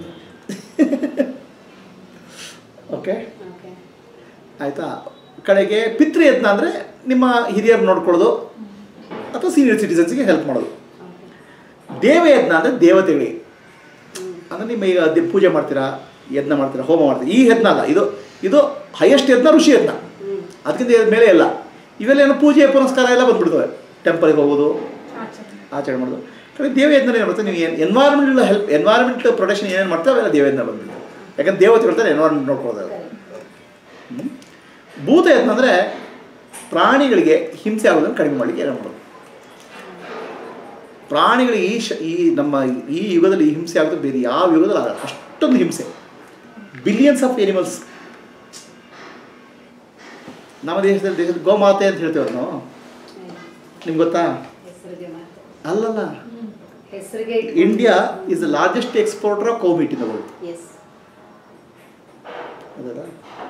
ಓಕೆ Okay. ಆಯ್ತಾ ಕಡೆಗೆ ಪಿತೃಯತ್ನ ಅಂದರೆ ನಿಮ್ಮ ಹಿರಿಯರು ನೋಡ್ಕೊಳ್ಳೋದು ಅಥವಾ ಸೀನಿಯರ್ ಸಿಟಿಸನ್ಸ್ಗೆ ಹೆಲ್ಪ್ ಮಾಡೋದು Okay. ದೇವಯತ್ನ ಅಂದರೆ ದೇವತೆಗಳಿಗೆ ಅಂದರೆ ನಿಮ್ಮ ಈಗ ದೆ- ಪೂಜೆ ಮಾಡ್ತೀರಾ ಯತ್ನ ಮಾಡ್ತೀರಾ ಹೋಮ ಮಾಡ್ತೀರಾ ಈ ಯತ್ನ ಅಲ್ಲ ಇದು ಇದು ಹೈಯೆಸ್ಟ್ ಯತ್ನ ಋಷಿ ಯತ್ನ ಅದಕ್ಕಿಂತ ಇದ್ರ ಮೇಲೆ ಎಲ್ಲ ಇವೆಲ್ಲ ಏನು ಪೂಜೆ ಪುನಸ್ಕಾರ ಎಲ್ಲ ಬಂದ್ಬಿಡ್ತವೆ ಟೆಂಪಲ್ಗೆ ಹೋಗೋದು ಆಚರಣೆ ಆಚರಣೆ ಮಾಡೋದು ಕಡೆ ದೇವಯತ್ನ ಏನು ಬರುತ್ತೆ ನೀವು ಎನ್ವೈರನ್ಮೆಂಟಲ್ ಹೆಲ್ಪ್ ಎನ್ವೈರನ್ಮೆಂಟ್ ಪ್ರೊಟೆಕ್ಷನ್ ಏನೇನು ಮಾಡ್ತೀವಿ ಅವೆಲ್ಲ ದೇವಯತ್ನ ಬಂದ್ಬಿಡುತ್ತೆ ಯಾಕಂದ್ರೆ ದೇವತೆಗಳು ತಾನೆ ಎನ್ವೈರನ್ಮೆಂಟ್ ನೋಡ್ಕೊಳ್ಳೋದು ಹ್ಮ್? ಭೂತಯತ್ನ ಅಂದರೆ ಪ್ರಾಣಿಗಳಿಗೆ ಹಿಂಸೆ ಆಗೋದನ್ನು ಕಡಿಮೆ ಮಾಡಲಿಕ್ಕೆ ಏನು ಮಾಡೋದು ಪ್ರಾಣಿಗಳಿಗೆ ಈ ಶ ಈ ನಮ್ಮ ಈ ಯುಗದಲ್ಲಿ ಈ ಹಿಂಸೆ ಆಗೋದು ಬೇರೆ ಯಾವ ಯುಗದಲ್ಲಿ ಆಗಲ್ಲ ಅಷ್ಟೊಂದು ಹಿಂಸೆ ಬಿಲಿಯನ್ಸ್ ಆಫ್ ಎನಿಮಲ್ಸ್ ನಮ್ಮ ದೇಶದಲ್ಲಿ ದೇಶದ ಗೋಮಾತೆ ಅಂತ ಹೇಳ್ತೇವೆ ನಾವು ನಿಮ್ಗೆ ಗೊತ್ತಾ ಹೆಸರಿಗೆ ಮಾತ್ರ ಅಲ್ಲಲ್ಲ ಹೆಸರಿಗೆ India is the largest exporter of cow meat in the world yes ಅದಲ್ಲ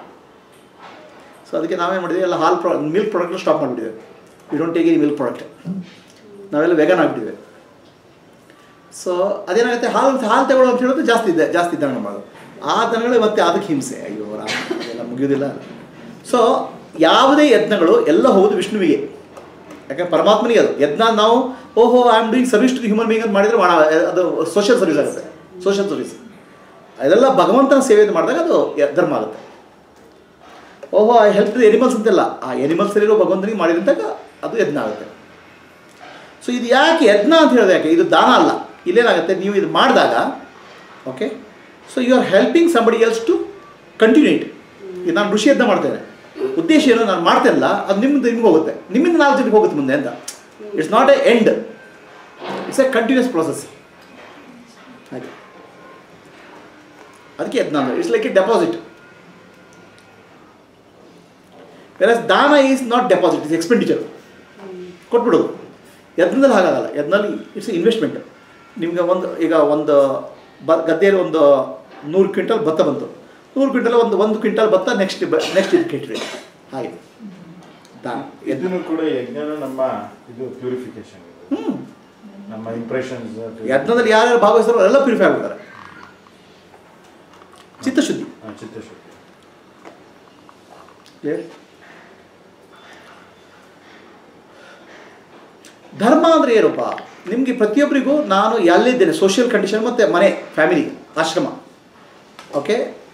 ಸೊ ಅದಕ್ಕೆ ನಾವೇನು ಮಾಡಿದ್ವಿ ಎಲ್ಲ ಹಾಲ್ ಪ್ರೊ ಮಿಲ್ಕ್ ಪ್ರಾಡಕ್ಟ್ನ ಸ್ಟಾಪ್ ಮಾಡಿಬಿಟ್ಟಿವೆ we don't take any milk product ನಾವೆಲ್ಲ ವೆಗನ್ ಆಗಿಬಿಟ್ಟಿವೆ ಸೊ ಅದೇನಾಗುತ್ತೆ ಹಾಲು ಹಾಲು ತಗೊಳ್ಳೋ ಅಂತ ಹೇಳೋದು ಜಾಸ್ತಿ ಇದೆ ಜಾಸ್ತಿ ದನ ಮಾಡೋದು ಆ ದನಗಳು ಮತ್ತೆ ಅದಕ್ಕೆ ಹಿಂಸೆ ಅಯ್ಯೋ ರಾಮ ಅದೆಲ್ಲ ಮುಗಿಯೋದಿಲ್ಲ ಸೊ ಯಾವುದೇ ಯತ್ನಗಳು ಎಲ್ಲ ಹೋಗೋದು ವಿಷ್ಣುವಿಗೆ ಯಾಕಂದ್ರೆ ಪರಮಾತ್ಮನಿಗೆ ಅದು ಯತ್ನ ನಾವು ಓಹೋ I am doing service to human being ಅಂತ ಮಾಡಿದರೆ ಮಾಡ ಅದು ಸೋಷಿಯಲ್ ಸರ್ವಿಸ್ ಆಗುತ್ತೆ ಸೋಷಿಯಲ್ ಸರ್ವಿಸ್ ಅದೆಲ್ಲ ಭಗವಂತನ ಸೇವೆ ಮಾಡಿದಾಗ ಅದು ಯ- ಧರ್ಮ ಆಗುತ್ತೆ ಓಹೋ ಐ ಹೆಲ್ಪ್ ದಿ ಎನಿಮಲ್ಸ್ ಅಂತೆಲ್ಲ ಆ ಎನಿಮಲ್ಸ್ ಇರೋ ಭಗವಂತನಿಗೆ ಮಾಡಿದಂತಾಗ ಅದು ಯಜ್ಞ ಆಗುತ್ತೆ ಸೊ ಇದು ಯಾಕೆ ಯಜ್ಞ ಅಂತ ಹೇಳಿದ್ರೆ ಯಾಕೆ ಇದು ದಾನ ಅಲ್ಲ ಇಲ್ಲೇನಾಗುತ್ತೆ ನೀವು ಇದು ಮಾಡಿದಾಗ okay so you are helping somebody else to continue it ಈಗ ನಾನು ಋಷಿ ಯಜ್ಞ ಮಾಡ್ತೇನೆ ಉದ್ದೇಶ ಏನು ನಾನು ಮಾಡ್ತೇನಲ್ಲ ಅದು ನಿಮ್ಮಿಂದ ನಿಮ್ಗೆ ಹೋಗುತ್ತೆ ನಿಮ್ಮಿಂದ ನಾಲ್ಕು ಜನಕ್ಕೆ ಹೋಗುತ್ತೆ ಮುಂದೆ ಅಂತ it's not a end it's a continuous process ಹಾಗೆ ಅದಕ್ಕೆ ಯಜ್ಞ ಅಂದರೆ it's like a deposit versus ದಾನ is not deposit is expenditure ಕೊಟ್ಬಿಡೋದು ಯಜ್ಞದಲ್ಲಿ ಹಾಗಾಗಲ್ಲ ಯಜ್ಞದಲ್ಲಿ ಇಟ್ಸ್ ಇನ್ವೆಸ್ಟ್ಮೆಂಟ್ ನಿಮ್ಗೆ ಒಂದು ಈಗ ಒಂದು ಬ ಗದ್ದೆಯಲ್ಲಿ ಒಂದು ನೂರು ಕ್ವಿಂಟಲ್ ಭತ್ತ ಬಂತು ನೂರು ಕ್ವಿಂಟಲ್ ಒಂದು ಒಂದು ಕ್ವಿಂಟಲ್ ಭತ್ತ ನೆಕ್ಸ್ಟ್ ನೆಕ್ಸ್ಟ್ ಇದಕ್ಕೆ ಇಟ್ರಿ ಹಾಗೆ ದಾನ ಯಜ್ಞ ಇದನ್ನು ಕೂಡ ಯಜ್ಞನ ನಮ್ಮ ಇದು ಪ್ಯೂರಿಫಿಕೇಶನ್ ಹ್ಞೂ ನಮ್ಮ ಇಂಪ್ರೆಷನ್ಸ್ ಯಜ್ಞದಲ್ಲಿ ಯಾರ್ಯಾರು ಭಾಗವಹಿಸ್ತಾರೋ ಅವರೆಲ್ಲ ಪ್ಯೂರಿಫೈ ಆಗ್ಬಿಡ್ತಾರೆ ಚಿತ್ತಶುದ್ಧಿ ಚಿತ್ತಶುದ್ಧಿ ಧರ್ಮ ಅಂದರೆ ಏನಪ್ಪ ನಿಮಗೆ ಪ್ರತಿಯೊಬ್ಬರಿಗೂ ನಾನು ಎಲ್ಲಿದ್ದೇನೆ ಸೋಷಿಯಲ್ ಕಂಡೀಷನ್ ಮತ್ತು ಮನೆ ಫ್ಯಾಮಿಲಿ ಆಶ್ರಮ ಓಕೆ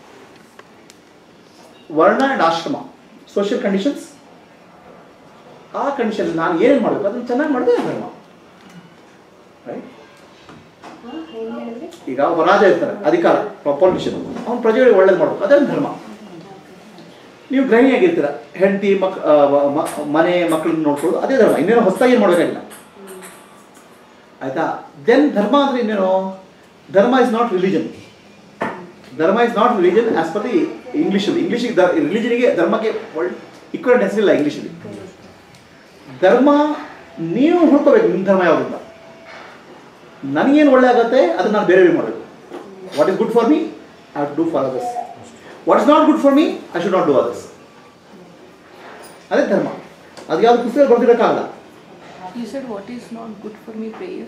ವರ್ಣ ಆ್ಯಂಡ್ ಆಶ್ರಮ ಸೋಷಿಯಲ್ ಕಂಡೀಷನ್ಸ್ ಆ ಕಂಡೀಷನ್ ನಾನು ಏನೇನು ಮಾಡಬೇಕು ಅದನ್ನು ಚೆನ್ನಾಗಿ ಮಾಡಿದೆ ಧರ್ಮ ರೈಟ್ ಏನು ಹೇಳಿದ್ರಿ ಈಗ ಒಬ್ಬ ರಾಜ ಇರ್ತಾರೆ ಅಧಿಕಾರ ಪೊಲಿಟಿಷಿಯನ್ ಅವ್ನು ಪ್ರಜೆಗಳಿಗೆ ಒಳ್ಳೇದು ಮಾಡಬೇಕು ಅದೇ ಧರ್ಮ ನೀವು ಗೃಹಿಣಿಯಾಗಿರ್ತೀರ ಹೆಂಡತಿ ಮಕ್ ಆ, ಮ- ಮನೆ ಮಕ್ಕಳನ್ನ ನೋಡ್ಕೊಳ್ಳೋದು ಅದೇ ಧರ್ಮ ಇನ್ನೇನು ಹೊಸದಾಗಿ ಏನು ಮಾಡಬೇಕಾಗಿಲ್ಲ ಆಯ್ತಾ ದೆನ್ ಧರ್ಮ ಅಂದ್ರೆ ಇನ್ನೇನು dharma is not religion dharma is not religion as per the ಇಂಗ್ಲೀಷಲ್ಲಿ ಇಂಗ್ಲೀಷಿಗೆ ರಿಲಿಜನಿಗೆ ಧರ್ಮಕ್ಕೆ ಒಳ್ಳೆ ಇಕ್ವಲೆಂಟ್ ಹೆಸರಿಲ್ಲ ಇಂಗ್ಲೀಷಲ್ಲಿ ಧರ್ಮ ನೀವು ಹುಡ್ಕೋಬೇಕು ನಿಮ್ಮ ಧರ್ಮ ಯಾವುದಂತ ನನಗೇನು ಒಳ್ಳೆ ಆಗುತ್ತೆ ಅದನ್ನ ನಾನು ಬೇರೆ ಮಾಡಬೇಕು what is good for me I do for others what is not good for me I should not do others ಅದೇ ಧರ್ಮ ಅದು ಯಾವ್ದು ಪುಸ್ತಕ ಬರ್ತಿರೋಕ್ಕಾಗಲ್ಲ You said what is not good for me prayers.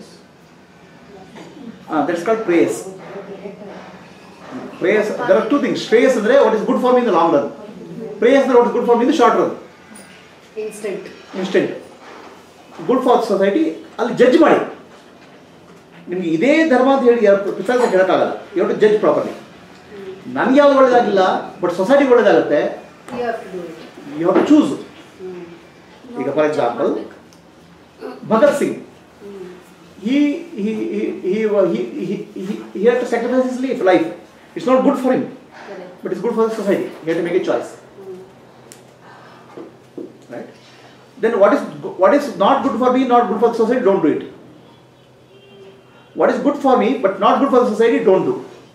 That's called ಪ್ರೇಯಸ್ ಪ್ರೇಯಸ್ there are two things ಶ್ರೇಯಸ್ ಅಂದರೆ what is good for me in the long run ಪ್ರೇಯಸ್ ಅಂದರೆ what is good for me in the short run instant instant good for society ಅಲ್ಲಿ judge ಮಾಡಿ ನಿಮ್ಗೆ ಇದೇ ಧರ್ಮ ಅಂತ ಹೇಳಿ ಪ್ರಿಸೈಸ್ ಹೇಳೋಕ್ಕಾಗಲ್ಲ ಯು ಟು ಜಡ್ಜ್ ಪ್ರಾಪರ್ಲಿ ನನಗೆ ಯಾವ್ದು ಒಳ್ಳೇದಾಗಿಲ್ಲ ಬಟ್ ಸೊಸೈಟಿಗೆ ಒಳ್ಳೇದಾಗುತ್ತೆ you have to do it you have to choose ಈಗ for example Bhagat Singh he he he he he he, he, he had to sacrifice his life, life. It's not good for him, correct but it's good for the society. He had to make a choice. Right? Then what is what is not good for me, not good for the society, don't do it. What is good for me, but not good for the society, don't do.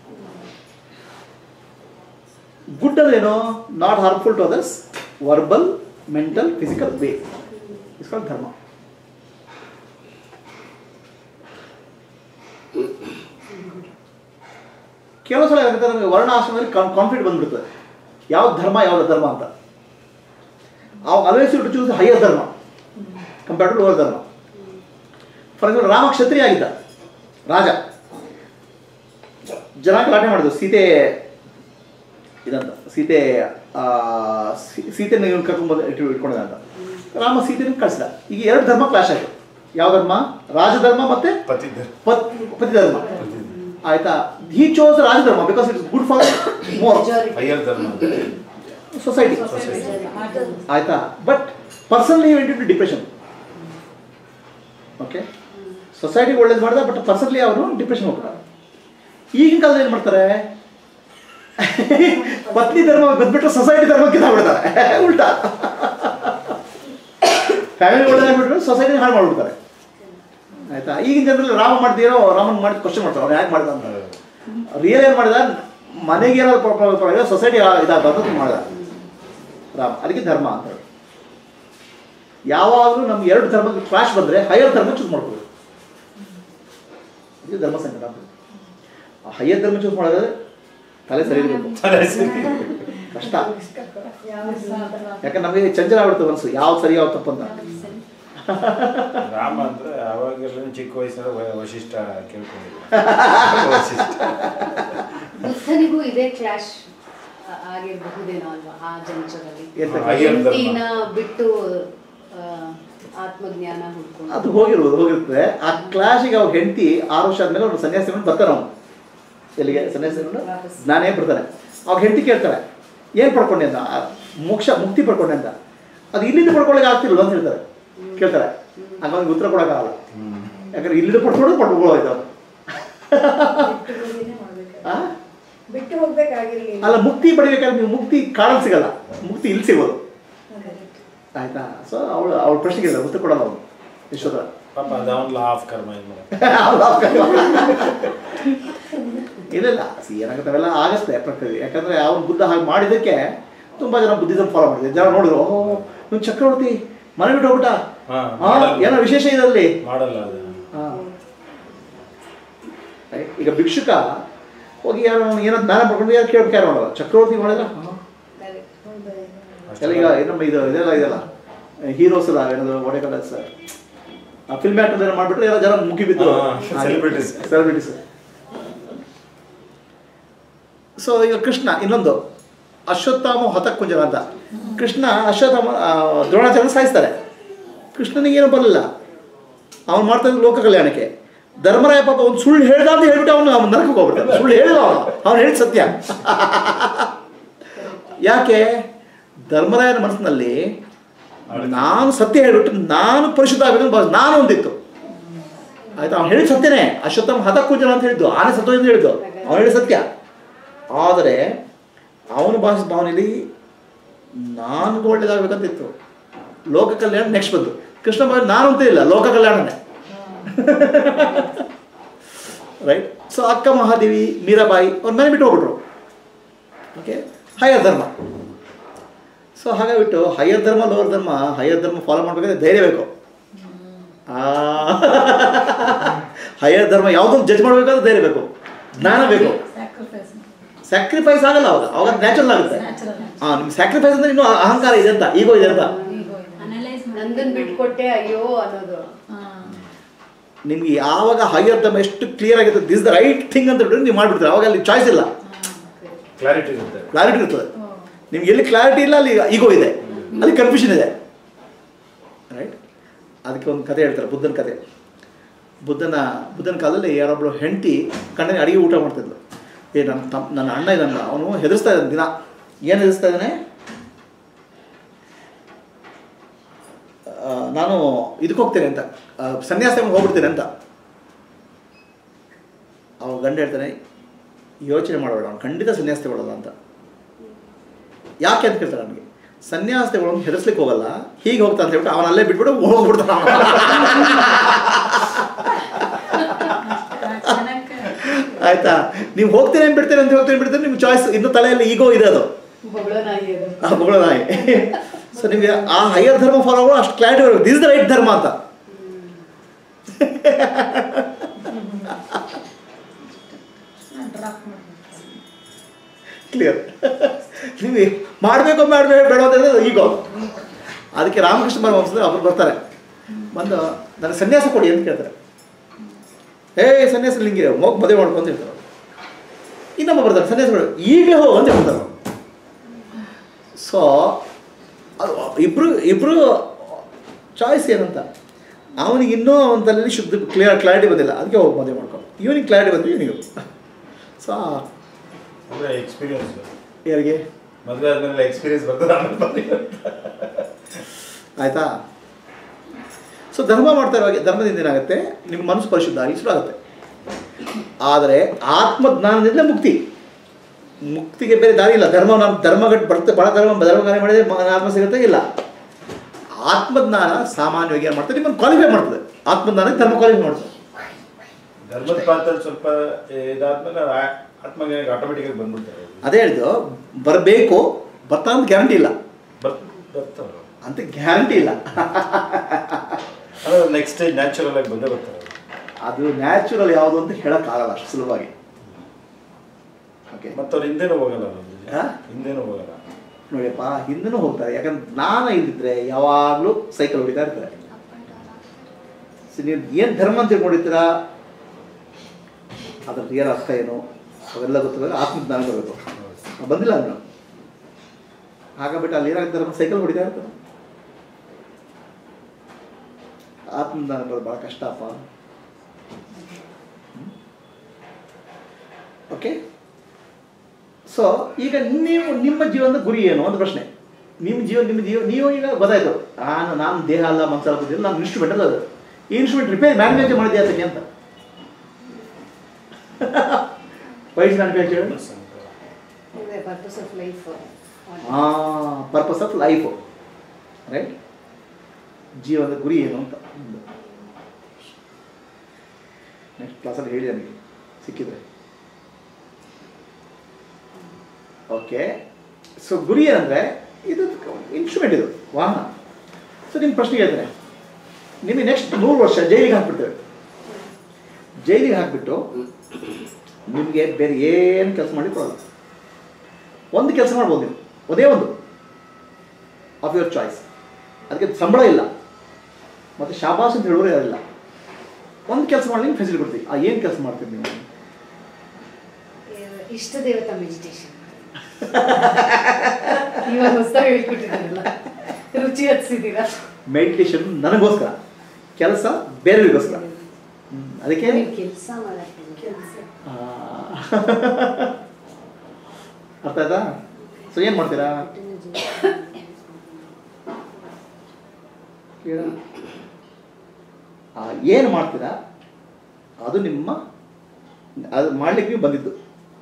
Good ಅಂದ್ರೇನು not harmful to others verbal mental physical way is called dharma ಕೆಲವು ಸಲ ಏನಾಗುತ್ತೆ ನಮಗೆ ವರ್ಣ ಆಶ್ರಮದಲ್ಲಿ conflict ಬಂದ್ಬಿಡ್ತದೆ ಯಾವ ಧರ್ಮ ಯಾವ ಧರ್ಮ ಅಂತ ಅವ್ always to choose higher dharma compare to lower dharma for example Rama ಕ್ಷತ್ರಿಯ ಆಗಿದ್ದ ರಾಜ ಜನ ಗಲಾಟೆ ಮಾಡಿದ್ರು ಸೀತೆ ಇದಂತ ಸೀತೆ ಆ, ಸೀ- ಸೀತೆನ ಇವ್ನು ಕರ್ಕೊಂಡ್ಬಂದು ಇಟ್ಟು ಇಟ್ಕೊಂಡಿದ್ದ ಅಂತ ರಾಮ ಸೀತೆನ ಕಳಿಸಿದ ಈಗ ಎರಡು ಧರ್ಮ ಕ್ಲಾಶ್ ಆಯಿತು ಯಾವ ಧರ್ಮ ರಾಜಧರ್ಮ ಮತ್ತೆ ಪತಿದ್ದ ಪತ್ ಪತಿ ಧರ್ಮ ಆಯ್ತಾ ಹಿ ಚೋಸ್ ರಾಜಧರ್ಮ because it's good for more higher dharma society ಆಯ್ತಾ but personally went to depression okay ಸೊಸೈಟಿಗೆ ಒಳ್ಳೇದು ಮಾಡಿದ ಬಟ್ ಪರ್ಸನಲಿ ಅವರು ಡಿಪ್ರೆಷನ್ ಹೋಗ್ತಾರೆ ಈಗಿನ ಕಾಲದಲ್ಲಿ ಏನು ಮಾಡ್ತಾರೆ ಪತ್ನಿ ಧರ್ಮ ಬಂದ್ಬಿಟ್ರೆ ಸೊಸೈಟಿ ಧರ್ಮ ಕಿತ್ತಾಗ್ಬಿಡ್ತಾರೆ ಉಲ್ಟಾ ಫ್ಯಾಮಿಲಿ ಒಳ್ಳೇದಾಗ್ಬಿಟ್ರೆ ಸೊಸೈಟಿ ಹಾಳು ಮಾಡ್ಬಿಡ್ತಾರೆ ಆಯ್ತಾ ಈಗಿನ ಜನರಲ್ಲಿ ರಾಮ ಮಾಡ್ತೀರೋ ರಾಮನ್ ಮಾಡಿ ಕ್ವಶನ್ ಮಾಡ್ತಾರೆ ಅವ್ರು ಯಾಕೆ ಮಾಡಿದ ಅಂತ ರಿಯಲ್ ಏನು ಮಾಡಿದ ಮನೆಗೆ ಏನಾದ್ರು ಪ್ರಾಬ್ಲಮ್ ಸೊಸೈಟಿ ಇದಾಗಬಾರ್ದು ಮಾಡಿದ ರಾಮ ಅದಕ್ಕೆ ಧರ್ಮ ಅಂತ ಹೇಳಿ ಯಾವಾಗಲೂ ನಮ್ಗೆ ಎರಡು ಧರ್ಮಕ್ಕೆ ಕ್ಲಾಶ್ ಬಂದರೆ ಹೈಯರ್ ಧರ್ಮ ಚೂಸ್ ಮಾಡ್ಬೋದು ಇದು ಧರ್ಮ ಸಂಕಟ ಅಂತ ಆ ಹೈಯರ್ ಧರ್ಮ ಚೂಸ್ ಮಾಡಿದ್ರೆ ತಲೆ ಸರಿ ಇರಬೇಕು ಕಷ್ಟ ಯಾಕಂದ್ರೆ ನಮಗೆ ಚಂಚಲ ಆಗ್ಬಿಡ್ತದೆ ಮನಸ್ಸು ಯಾವ ಸರಿ ಯಾವ ತಪ್ಪು ಅಂತ ರಾಮ ಅಂದ್ರೆ ಅವಾಗೆಲ್ಲ ಚಿಕ್ಕ ವಯಸ್ಸಲ್ಲಿ ವ- ವಶಿಷ್ಠ ಕೇಳ್ಕೊಂಡಿದ್ದೆ ವಶಿಷ್ಠ ಬುದ್ಧನಿಗೂ ಇದೇ ಕ್ಲಾಶ್ ಆಗಿರಬಹುದೇನೋ ಅಲ್ವಾ ಆ ಜಂಚರಲ್ಲಿ ಎಂತ ಹೈಯರ್ ಧರ್ಮ ಹೆಂಡತಿನ ಬಿಟ್ಟು ಆ, ಆತ್ಮಜ್ಞಾನ ಹುಡ್ಕೊಂಡು ಅದು ಹೋಗಿರ್ಬೋದು ಹೋಗಿರ್ತದೆ ಆ ಕ್ಲಾಸಿಗೆ ಅವ್ರ ಹೆಂಡತಿ ಆರು ವರ್ಷ ಆದ್ಮೇಲೆ ಅವ್ರು ಸನ್ಯಾಸಿಕೊಂಡು ಬರ್ತಾರೆ ಅವನು ಎಲ್ಲಿಗೆ ಸನ್ಯಾಸಿಕೊಂಡು ಜ್ಞಾನೇ ಬರ್ತಾನೆ ಅವ್ರ ಹೆಂಡತಿ ಕೇಳ್ತಾರೆ ಏನು ಪಡ್ಕೊಂಡೆ ಅಂತ ಆ, ಮೋಕ್ಷ ಮುಕ್ತಿ ಪಡ್ಕೊಂಡೆ ಅಂತ ಅದು ಇಲ್ಲಿಂದ ಪಡ್ಕೊಳ್ಳೋಕೆ ಆಗ್ತಿಲ್ಲ ಅಂತ ಹೇಳ್ತಾರೆ ಕೇಳ್ತಾರೆ ಆಗ ಅವ್ನಿಗೆ ಉತ್ತರ ಕೊಡೋಕ್ಕಾಗಲ್ಲ ಯಾಕಂದ್ರೆ ಇಲ್ಲಿಂದ ಪಡ್ಕೊಂಡು ಪಡ್ಕೊಳ್ಳೋಯ್ತು ಅವನು ಆ? ಬಿಟ್ಟು ಹೋಗ್ಬೇಕಾಗಿರ್ಲಿಲ್ಲ ಅಲ್ಲ ಮುಕ್ತಿ ಪಡಿಬೇಕಾದ್ರೆ ನೀವು ಮುಕ್ತಿ ಕಾಡಲ್ಲಿ ಸಿಗಲ್ಲ ಮುಕ್ತಿ ಇಲ್ಲಿ ಸಿಗೋದು ಆಯ್ತಾ ಸೊ ಅವಳು ಅವಳ ಪ್ರಶ್ನೆಗೆ ಇಲ್ಲ, ಉತ್ತರ ಕೊಡಲ್ಲ ಅವನು ಯಶೋಧ ಪಾಪ ಅದವನ್ ಆಫ್ ಕರ್ಮ ಏನ್ ಮಾಡೋದು? ಇಲ್ಲ ಸಿ ಏನಾಗುತ್ತೆ ಅವೆಲ್ಲ ಆಗತ್ತೆ ಪ್ರಕೃತಿ ಯಾಕಂದ್ರೆ ಅವ್ನು ಬುದ್ಧ ಹಾಗೆ ಮಾಡಿದ್ದಕ್ಕೆ ತುಂಬಾ ಜನ ಬುದ್ಧಿಸಮ್ ಫಾಲೋ ಮಾಡಿದ್ರು ಜನ ನೋಡಿದ್ರು ಓಹೋ ನೀವು ಚಕ್ರವರ್ತಿ ಮನೆ ಬಿಟ್ಟು ಹೋಗ್ಬಿಟ್ಟ ಹಾ, ಹಾ, ಮಾಡಲ್ಲ. ಏನೋ ವಿಶೇಷ ಇದೆ ಅಲ್ಲಿ ಮಾಡಲ್ಲ ಅದು ಹಾ. Right? ಈಗ ಭಿಕ್ಷುಕ ಹೋಗಿ ಯಾರೋ ಏನೋ ಜ್ಞಾನ ಪಡ್ಕೊಂಡು ಯಾರು ಕೇಳ್ಬೇಕು ಯಾರು ಮಾಡಲ್ಲ ಚಕ್ರವರ್ತಿ ಮಾಡಿದ್ರೆ ಎಲ್ಲ ಈಗ ನಮ್ಮ ಇದು ಇದೆಲ್ಲ ಇದೆಲ್ಲ ಹೀರೋಸ್ ಅಲ್ಲ ಏನದು ಒಡೆಕಲ್ಲ ಸರ್ ಆ ಫಿಲ್ಮ್ ಆಕ್ಟರ್ ಏನೋ ಮಾಡ್ಬಿಟ್ರೆ ಎಲ್ಲ ಜನ ಮುಗಿ ಬಿದ್ದು ಹಾ, celebrities. ಸೆಲೆಬ್ರಿಟೀಸ್ ಸೊ ಈಗ ಕೃಷ್ಣ ಇನ್ನೊಂದು ಅಶ್ವತ್ಥಾಮ ಹತಕ್ಕುಂಜನ ಅಂತ ಕೃಷ್ಣ ಅಶ್ವತ್ಥಾಮ ಆ, ದ್ರೋಣಾಚಾರ್ಯ ಸಾಯಿಸ್ತಾರೆ ಕೃಷ್ಣನಿಗೆ ಏನೂ ಬರಲಿಲ್ಲ ಅವನು ಮಾಡ್ತಾ ಇದ್ದು ಲೋಕ ಕಲ್ಯಾಣಕ್ಕೆ ಧರ್ಮರಾಯ ಪಾಪ ಒಂದು ಸುಳ್ಳು ಹೇಳ್ದ ಅಂತ ಹೇಳ್ಬಿಟ್ಟು ಅವನು ಅವನು ನರಕಕ್ಕೆ ಹೋಗ್ಬಿಟ್ಟ ಸುಳ್ಳು ಹೇಳಿದ ಅವನು ಅವನು ಹೇಳಿದ ಸತ್ಯ ಯಾಕೆ ಧರ್ಮರಾಯನ ಮನಸ್ಸಿನಲ್ಲಿ ನಾನು ಸತ್ಯ ಹೇಳ್ಬಿಟ್ಟು ನಾನು ಪರಿಶುದ್ಧ ಆಗಬೇಕಂತ ಭಾವಿಸ್ ನಾನು ಒಂದಿತ್ತು ಆಯ್ತಾ ಅವ್ನು ಹೇಳಿದ ಸತ್ಯನೇ ಅಶ್ವತ್ಥಮ ಹತಕ್ಕುಂಜನ ಅಂತ ಹೇಳಿದ್ದು ಆನೆ ಸತ್ವ ಅಂತ ಹೇಳಿದ್ದು ಅವನು ಹೇಳಿದ ಸತ್ಯ ಆದರೆ ಅವನ ಭಾಷೆ ಭಾವನೆಯಲ್ಲಿ ನಾನು ಒಳ್ಳೇದಾಗಬೇಕಂತಿತ್ತು ಲೋಕ ಕಲ್ಯಾಣ ನೆಕ್ಸ್ಟ್ ಬಂತು ಕೃಷ್ಣ ಭಾವನೆ ನಾನು ಅಂತ ಇಲ್ಲ ಲೋಕ ಕಲ್ಯಾಣನೇ ರೈಟ್ ಸೊ ಅಕ್ಕ ಮಹಾದೇವಿ ಮೀರಾಬಾಯಿ ಅವ್ರ ಮನೆ ಬಿಟ್ಟು ಹೋಗ್ಬಿಟ್ರು ಓಕೆ ಹೈಯರ್ ಧರ್ಮ ಸೊ ಹಾಗಾಗಿಬಿಟ್ಟು higher dharma lower dharma higher dharma follow ಮಾಡಬೇಕಾದ್ರೆ ಧೈರ್ಯ ಬೇಕು ಹೈಯರ್ ಧರ್ಮ ಯಾವುದೊಂದು ಜಡ್ಜ್ ಮಾಡಬೇಕಾದ್ರೆ ಧೈರ್ಯ ಬೇಕು ಜ್ಞಾನ ಬೇಕು ಸ್ಯಾಕ್ರಿಫೈಸ್ ಸ್ಯಾಕ್ರಿಫೈಸ್ ಆಗಲ್ಲ ಅವಾಗ ಅವಾಗ ನ್ಯಾಚುರಲ್ ಆಗುತ್ತೆ ನ್ಯಾಚುರಲ್ ಹಾಂ ನಿಮ್ಗೆ ಸ್ಯಾಕ್ರಿಫೈಸ್ ಅಂದ್ರೆ ಇನ್ನೂ ಅಹಂಕಾರ ಇದೆ ಅಂತ ಈಗೋ ಇದೆ ಅಂತ ಈಗೋ ಇದೆ ಅನಲೈಸ್ ನಂದನ್ ಬಿಟ್ಕೊಟ್ಟೆ ಅಯ್ಯೋ ಅನ್ನೋದು ನಿಮ್ಗೆ ಯಾವಾಗ ಹೈಯರ್ ಧರ್ಮ ಎಷ್ಟು ಕ್ಲಿಯರ್ ಆಗುತ್ತೆ ದಿಸ್ ದ ರೈಟ್ ಥಿಂಗ್ ಅಂತ ಹೇಳಿದ್ರೆ ನೀವು ಮಾಡಿಬಿಡ್ತೀರ ಅವಾಗ ಅಲ್ಲಿ ಚಾಯ್ಸ್ ಇಲ್ಲ ಕ್ಲಾರಿಟಿ ಇರುತ್ತೆ ಕ್ಲಾರಿಟಿ ಇರ್ತದೆ ನಿಮ್ಗೆ ಎಲ್ಲಿ ಕ್ಲಾರಿಟಿ ಇಲ್ಲ ಅಲ್ಲಿ ಈಗೋ ಇದೆ ಅಲ್ಲಿ ಕನ್ಫ್ಯೂಷನ್ ಇದೆ ರೈಟ್ ಅದಕ್ಕೆ ಒಂದು ಕತೆ ಹೇಳ್ತಾರೆ ಬುದ್ಧನ ಕತೆ ಬುದ್ಧನ ಬುದ್ಧನ ಕಾಲದಲ್ಲಿ ಯಾರೊಬ್ಳು ಹೆಂಡತಿ ಕಣ್ಣಿನ ಅಡಿಗೆ ಊಟ ಮಾಡ್ತಿದ್ಲು ಏ ನನ್ನ ತಮ್ಮ ನನ್ನ ಅಣ್ಣ ಇದನ್ನ ಅವನು ಹೆದರ್ಸ್ತಾ ಇದ್ದಾನೆ ದಿನ ಏನು ಹೆದರ್ಸ್ತಾ ಇದ್ದಾನೆ ಆ, ನಾನು ಇದಕ್ಕೆ ಹೋಗ್ತೇನೆ ಅಂತ ಆ, ಸನ್ಯಾಸಕ್ಕೆ ಹೋಗ್ಬಿಡ್ತೇನೆ ಅಂತ ಅವ ಗಂಡ ಹೇಳ್ತಾನೆ ಯೋಚನೆ ಮಾಡಬೇಡ ಅವ್ನು ಖಂಡಿತ ಸನ್ಯಾಸ ತಗೊಳ್ಳಲ್ಲ ಅಂತ ಯಾಕೆ ಅಂತ ಕೇಳ್ತಾರೆ ನನಗೆ ಸನ್ಯಾಸ ತಗೊಳ್ಳೋನು ಹೆದರ್ಸ್ಲಿಕ್ಕೆ ಹೋಗಲ್ಲ ಹೀಗೆ ಹೋಗ್ತಾ ಅಂತ ಹೇಳ್ಬಿಟ್ಟು ಅವನ ಅಲ್ಲೇ ಬಿಟ್ಬಿಟ್ಟು ಹೋಗ್ಬಿಡ್ತಾನೆ ಅವನು. ಜನಕ್ಕೆ ಆಯ್ತಾ ನೀವು ಹೋಗ್ತೇನೆ ಬಿಡ್ತೇನೆ ಅಂತ ಹೋಗ್ತೇನೆ ಬಿಡ್ತೇನೆ ನಿಮ್ಮ ಚಾಯ್ಸ್ ಇನ್ನು ತಲೆಯಲ್ಲಿ ಈಗೋ ಇದೆ ಅದು ಬೊಗಳ ನಾಯಿ ಅದು ಆ ಮಗಳ ನಾಯಿ ಸೊ ನಿಮಗೆ ಆ ಹೈಯರ್ ಧರ್ಮ ಫಾಲೋ ಆಗೋ ಅಷ್ಟು ಕ್ಲಾರಿಟಿ ಬರಬೇಕು ದಿಸ್ ದ ರೈಟ್ ಧರ್ಮ ಅಂತ ಡ್ರಾಪ್ ಮಾಡ್ಬೇಕು ಕ್ಲಿಯರ್ ನೀವು ಮಾಡಬೇಕು ಮಾಡಬೇಕು ಬೇಡ ಅಂತ ಹೇಳಿದ್ರೆ ಈಗೋ ಅದಕ್ಕೆ ರಾಮಕೃಷ್ಣ ಪರಮಹಂಸರು ಅವರು ಬರ್ತಾರೆ ಬಂದು ನನಗೆ ಸನ್ಯಾಸ ಕೊಡಿ ಅಂತ ಕೇಳ್ತಾರೆ ಏ ಸನ್ಯಾಸ ಲಿಂಗಿ ಹೋಗಿ ಮದುವೆ ಮಾಡ್ಕೊ ಅಂತ ಹೇಳ್ತಾರೆ ಇನ್ನೊಬ್ಬ ಬರ್ತಾರೆ ಸನ್ಯಾಸ ಕೊಡಿ ಈಗಲೇ ಹೋಗು ಅಂತ ಹೇಳ್ತಾರೆ ಸೊ ಅದು ಇಬ್ಬರು ಇಬ್ಬರು ಚಾಯ್ಸ್ ಏನಂತ ಅವನಿಗೆ ಇನ್ನೂ ಅವನ ತಲೆಯಲ್ಲಿ ಶುದ್ಧ ಕ್ಲಿಯರ್ ಕ್ಲಾರಿಟಿ ಬಂದಿಲ್ಲ ಅದಕ್ಕೆ ಹೋಗಿ ಮದುವೆ ಮಾಡ್ಕೊ ಇವನಿಗೆ ಕ್ಲಾರಿಟಿ ಬಂದು ಇವನಿಗೆ ಸೊ ಅಂದ್ರೆ ಎಕ್ಸ್ಪೀರಿಯನ್ಸ್ ಯಾರಿಗೆ ಮದುವೆ ಆದ್ಮೇಲೆ ಎಕ್ಸ್ಪೀರಿಯನ್ಸ್ ಬರ್ತದೆ ಆಮೇಲೆ ಬಂದಿಲ್ಲ. ಆಯಿತಾ ಸೊ ಧರ್ಮ ಮಾಡ್ತಾ ಇರುವಾಗ ಧರ್ಮದಿಂದ ಏನಾಗುತ್ತೆ ನಿಮ್ಮ ಮನಸ್ಸು ಪರಿಶುದ್ಧ ಆಗಿ ಶುರು ಆಗುತ್ತೆ ಆದರೆ ಆತ್ಮಜ್ಞಾನದಿಂದ ಮುಕ್ತಿ ಮುಕ್ತಿಗೆ ಬೇರೆ ದಾರಿ ಇಲ್ಲ ಧರ್ಮ ನಾನು ಧರ್ಮಗಟ್ಟು ಬರ್ತದೆ ಭಾಳ ಧರ್ಮ ಧರ್ಮ ಕಾರ್ಯ ಮಾಡಿದ್ರೆ ಮ- ಆತ್ಮ ಸಿಗುತ್ತೆ ಇಲ್ಲ ಆತ್ಮಜ್ಞಾನ ಸಾಮಾನ್ಯವಾಗಿ ಏನು ಮಾಡ್ತದೆ ನಿಮ್ಮನ್ನು ಕ್ವಾಲಿಫೈ ಮಾಡ್ತದೆ ಆತ್ಮಜ್ಞಾನ ಧರ್ಮ ಕ್ವಾಲಿಫೈ ಮಾಡ್ತದೆ ಧರ್ಮದ ಪಾತ್ರದಲ್ಲಿ ಸ್ವಲ್ಪ ಇದಾದ್ಮೇಲೆ ಆ- ಆತ್ಮಜ್ಞಾನಿಗೆ ಆಟೋಮೆಟಿಕ್ ಆಗಿ ಬಂದ್ಬಿಡ್ತಾರೆ ಅದೇ ಹೇಳಿದ್ದು ಬರಬೇಕು ಬರ್ತಾ ಅಂತ ಗ್ಯಾರಂಟಿ ಇಲ್ಲ ಬರ್ ಬರ್ತಾರೆ ಅಂತ ಗ್ಯಾರಂಟಿ ಇಲ್ಲ ಅಂದ್ರೆ ನೆಕ್ಸ್ಟ್ ಸ್ಟೇಜ್ ನ್ಯಾಚುರಲ್ ಆಗಿ ಬಂದೇ ಬರ್ತಾರೆ ಅದು ನ್ಯಾಚುರಲ್ ಯಾವುದು ಅಂತ ಹೇಳೋಕ್ಕಾಗಲ್ಲ ಅಷ್ಟು ಸುಲಭವಾಗಿ ಓಕೆ ಮತ್ತೆ ಅವ್ರು ಹಿಂದೆನೂ ಹೋಗಲ್ಲ ಅಲ್ಲ? ಹಾ? ಹಿಂದೆನೂ ಹೋಗಲ್ಲ ನೋಡಿಯಪ್ಪ ಹಿಂದೂ ಹೋಗ್ತಾರೆ ಯಾಕಂದ್ರೆ ನಾನು ಇಲ್ದಿದ್ರೆ ಯಾವಾಗಲೂ ಸೈಕಲ್ ಹೊಡಿತಾ ಇರ್ತಾರೆ ಸೊ ನೀವು ಏನು ಧರ್ಮ ಅಂತ ತಿಳ್ಕೊಂಡಿರ್ತೀರಾ ಅದ್ರ ರಿಯಲ್ ಅರ್ಥ ಏನು ಅವೆಲ್ಲ ಗೊತ್ತಿಲ್ಲ ಆತ್ಮಜ್ಞಾನ ಬರಬೇಕು ಅದು ಬಂದಿಲ್ಲ ಅದನ್ನು ಹಾಗಾಗ್ಬಿಟ್ಟು ಅಲ್ಲಿ ಏನಾಗುತ್ತೆ ಧರ್ಮ ಸೈಕಲ್ ಹೊಡಿತಾ ಇರ್ತಾರೆ ಆತ್ಮಜ್ಞಾನ ಬರೋದು ಭಾಳ ಕಷ್ಟಪ್ಪ ಓಕೆ ಸೊ ಈಗ ನೀವು ನಿಮ್ಮ ಜೀವನದ ಗುರಿ ಏನು ಅಂತ ಪ್ರಶ್ನೆ ನಿಮ್ಮ ಜೀವ ನಿಮ್ಮ ಜೀವ ನೀವು ಈಗ ಗೊತ್ತಾಯ್ತು ನಾನು ನಾನು ದೇಹ ಅಲ್ಲ ಮನಸ್ಸಲ್ಲ ಗೊತ್ತಿಲ್ಲ ನಾನು ಇನ್ಸ್ಟ್ರೂಮೆಂಟ್ ಅಲ್ಲ ಅದು ಈ ಇನ್ಸ್ಟ್ರೂಮೆಂಟ್ ರಿಪೇರ್ ಮ್ಯಾನುಫ್ಯಾಕ್ಚರ್ ಮಾಡಿದೆ ಅದಕ್ಕೆ ಅಂತ ವೈಸ್ manufacture The purpose of life. Purpose of life right ಜೀವನದ ಗುರಿ ಏನು ಅಂತ ನೆಕ್ಸ್ಟ್ ಕ್ಲಾಸಲ್ಲಿ ಹೇಳಿ ನನಗೆ ಸಿಕ್ಕಿದ್ರೆ ಓಕೆ ಸೊ ಗುರಿ ಏನಂದರೆ ಇದು ಇನ್ಸ್ಟ್ರೂಮೆಂಟ್ ಇದು ವಾಹನ ಸೊ ನಿಮ್ಮ ಪ್ರಶ್ನೆ ಹೇಳ್ತಾರೆ ನಿಮಗೆ ನೆಕ್ಸ್ಟ್ ನೂರು ವರ್ಷ ಜೈಲಿಗೆ ಹಾಕ್ಬಿಡ್ತೇವೆ ಜೈಲಿಗೆ ಹಾಕಿಬಿಟ್ಟು ನಿಮಗೆ ಬೇರೆ ಏನು ಕೆಲಸ ಮಾಡಿ ಕೊಡಲ್ಲ ಒಂದು ಕೆಲಸ ಮಾಡ್ಬೋದು ನೀವು ಒಂದೇ ಒಂದು ಆಫ್ ಯುವರ್ ಚಾಯ್ಸ್ ಅದಕ್ಕೆ ಸಂಬಳ ಇಲ್ಲ ಮತ್ತು ಶಾಬಾಸ್ ಅಂತ ಹೇಳೋರು ಯಾರಿಲ್ಲ ಒಂದು ಕೆಲಸ ಮಾಡಲಿಕ್ಕೆ ಫೆಸಿಲಿಟಿ ಕೊಡ್ತೀವಿ ಆ ಏನು ಕೆಲಸ ಮಾಡ್ತೀವಿ ನೀವು ಇಷ್ಟ ದೇವತಾ ಮೆಡಿಟೇಷನ್ ಇವಾಗ ಹೊಸದಾಗಿ ಹೇಳ್ಕೊಟ್ಟಿದ್ದೀರಲ್ಲ ರುಚಿ ಹಚ್ಚಿದ್ದೀರಾ ಮೆಡಿಟೇಷನ್ ನನಗೋಸ್ಕರ ಕೆಲಸ ಬೇರೆಯವರಿಗೋಸ್ಕರ ಹ್ಮ್, ಅದಕ್ಕೆ ನೀವು ಕೆಲಸ ಮಾಡಕ್ಕೆ ಕೆಲಸ ಆ, ಅರ್ಥ ಆಯ್ತಾ ಸೊ ಏನು ಮಾಡ್ತೀರಾ ಏನು ಮಾಡ್ತೀರಾ ಅದು ನಿಮ್ಮ ಅದು ಮಾಡ್ಲಿಕ್ಕೆ ನೀವು ಬಂದಿದ್ದು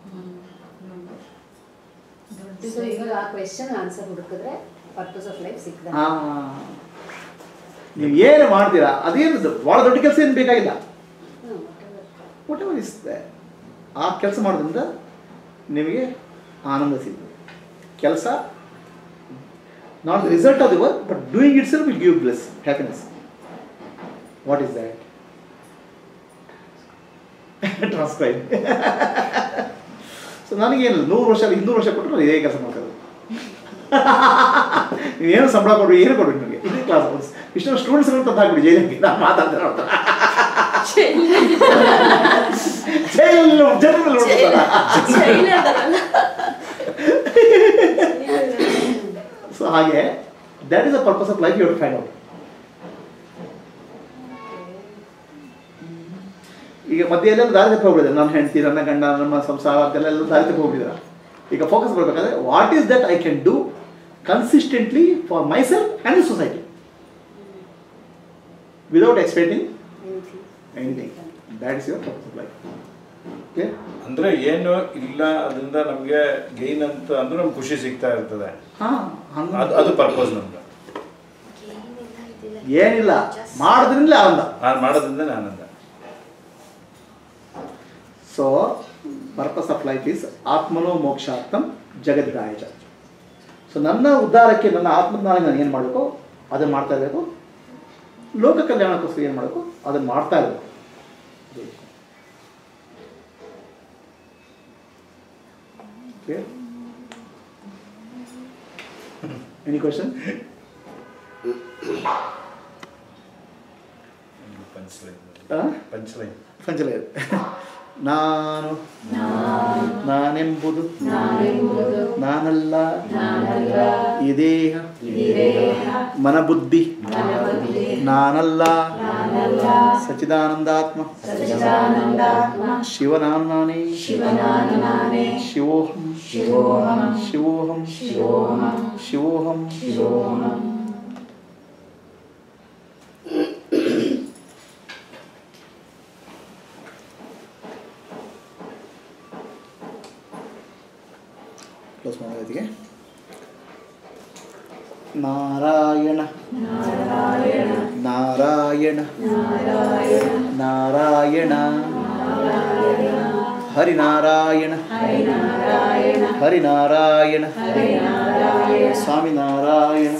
ಸೊ ಇವಾಗ ಆ ಕ್ವೆಶನ್ ಆನ್ಸರ್ ಹುಡುಕಿದ್ರೆ ಪರ್ಪಸ್ ಆಫ್ ಲೈಫ್ ಸಿಕ್ಕದ ಆ, ನೀವು ಏನು ಮಾಡ್ತೀರಾ ಅದೇನು ಭಾಳ ದೊಡ್ಡ ಕೆಲಸ ಏನು ಬೇಕಾಗಿಲ್ಲ ವಾಟ್ ಎವರ್ ಇಸ್ ಆ ಕೆಲಸ ಮಾಡೋದ್ರಿಂದ ನಿಮಗೆ ಆನಂದ ಸಿಗ್ತದೆ ಕೆಲಸ not the result of the work but doing it self will give bless happiness what is that transcribe so ನನಗೇನಿಲ್ಲ ನೂರು ವರ್ಷ ಅಲ್ಲ ಇನ್ನೂರು ವರ್ಷ ಕೊಟ್ಟರು ಇದೇ ಕೆಲಸ ಮಾಡ್ತಾರೆ ನೀವೇನು ಸಂಬಳ ಕೊಡ್ರಿ ಏನು ಕೊಡ್ರಿ ನಿಮಗೆ ಇದೇ ಕ್ಲಾಸ್ ಇಷ್ಟು ಸ್ಟೂಡೆಂಟ್ಸ್ ತಂದು ಹಾಕ್ಬಿಡಿ ಜೈಲಿಗೆ ನಾನು ಮಾತಾಡ್ತಾರೆ ಅವ್ರ ಜೈಲಲ್ಲಿ ಜನರಲ್ಲಿ ನೋಡ್ತಾರ ಸೊ ಹಾಗೆ that is the purpose of life you to find out ಈಗ ಮಧ್ಯೆ ಎಲ್ಲ ದಾರಿ ತಪ್ಪಿ ಹೋಗ್ಬಿಡಿದೆ ನನ್ನ ಹೆಂಡತಿ ನನ್ನ ಗಂಡ ನಮ್ಮ ಸಂಸಾರ ಅಂತೆಲ್ಲ ಎಲ್ಲ ದಾರಿ ತಪ್ಪಿ ಹೋಗ್ಬಿಟ್ಟಿದ್ದಾರೆ ಈಗ ಫೋಕಸ್ ಬರ್ಬೇಕಾದ್ರೆ what is that I can do consistently for myself and the society without expecting anything that is your purpose of life okay ಅಂದ್ರೆ ಏನು ಇಲ್ಲ ಅದರಿಂದ ನಮ್ಗೆ ಗೈನ್ ಅಂತ ಅಂದ್ರೆ ನಮ್ಗೆ ಖುಷಿ ಸಿಗ್ತಾ ಇರ್ತದೆ ಹಾಂ ಅದು ಅದು ಪರ್ಪಸ್ ನಮ್ಗೆ ಏನಿಲ್ಲ ಮಾಡೋದ್ರಿಂದಲೇ ಆನಂದ ನಾನು ಮಾಡೋದ್ರಿಂದ ಆನಂದ so purpose of life is ಆತ್ಮನೋ ಮೋಕ್ಷಾರ್ಥಂ ಜಗದ್ಗಾಯ ಚ ಸೊ ನನ್ನ ಉದ್ಧಾರಕ್ಕೆ ನನ್ನ ಆತ್ಮಜ್ಞಾನ ನಾನು ಏನು ಮಾಡಬೇಕು ಅದನ್ನು ಮಾಡ್ತಾ ಇರಬೇಕು ಲೋಕ ಕಲ್ಯಾಣಕ್ಕೋಸ್ಕರ ಏನು ಮಾಡಬೇಕು ಅದನ್ನು ಮಾಡ್ತಾ ಇರಬೇಕು Okay? Any question punchline punchline ಪಂಚಲ ನಾನು ನಾನೆಂಬುದು ನಾನಲ್ಲ ಈ ದೇಹ ಮನಬುದ್ಧಿ ನಾನಲ್ಲ ಸಚಿದಾನಂದಾತ್ಮ ಶಿವನಾನು ನಾನೇ ಶಿವೋಹಂ ಶಿವೋಹಂ ಶಿವೋಹಂ ಕ್ಲೋಸ್ ಮಾಡೋದಕ್ಕೆ ನಾರಾಯಣ ನಾರಾಯಣ ನಾರಾಯಣ ಹರಿನಾರಾಯಣ ಹರಿನಾರಾಯಣ ಸ್ವಾಮಿನಾರಾಯಣ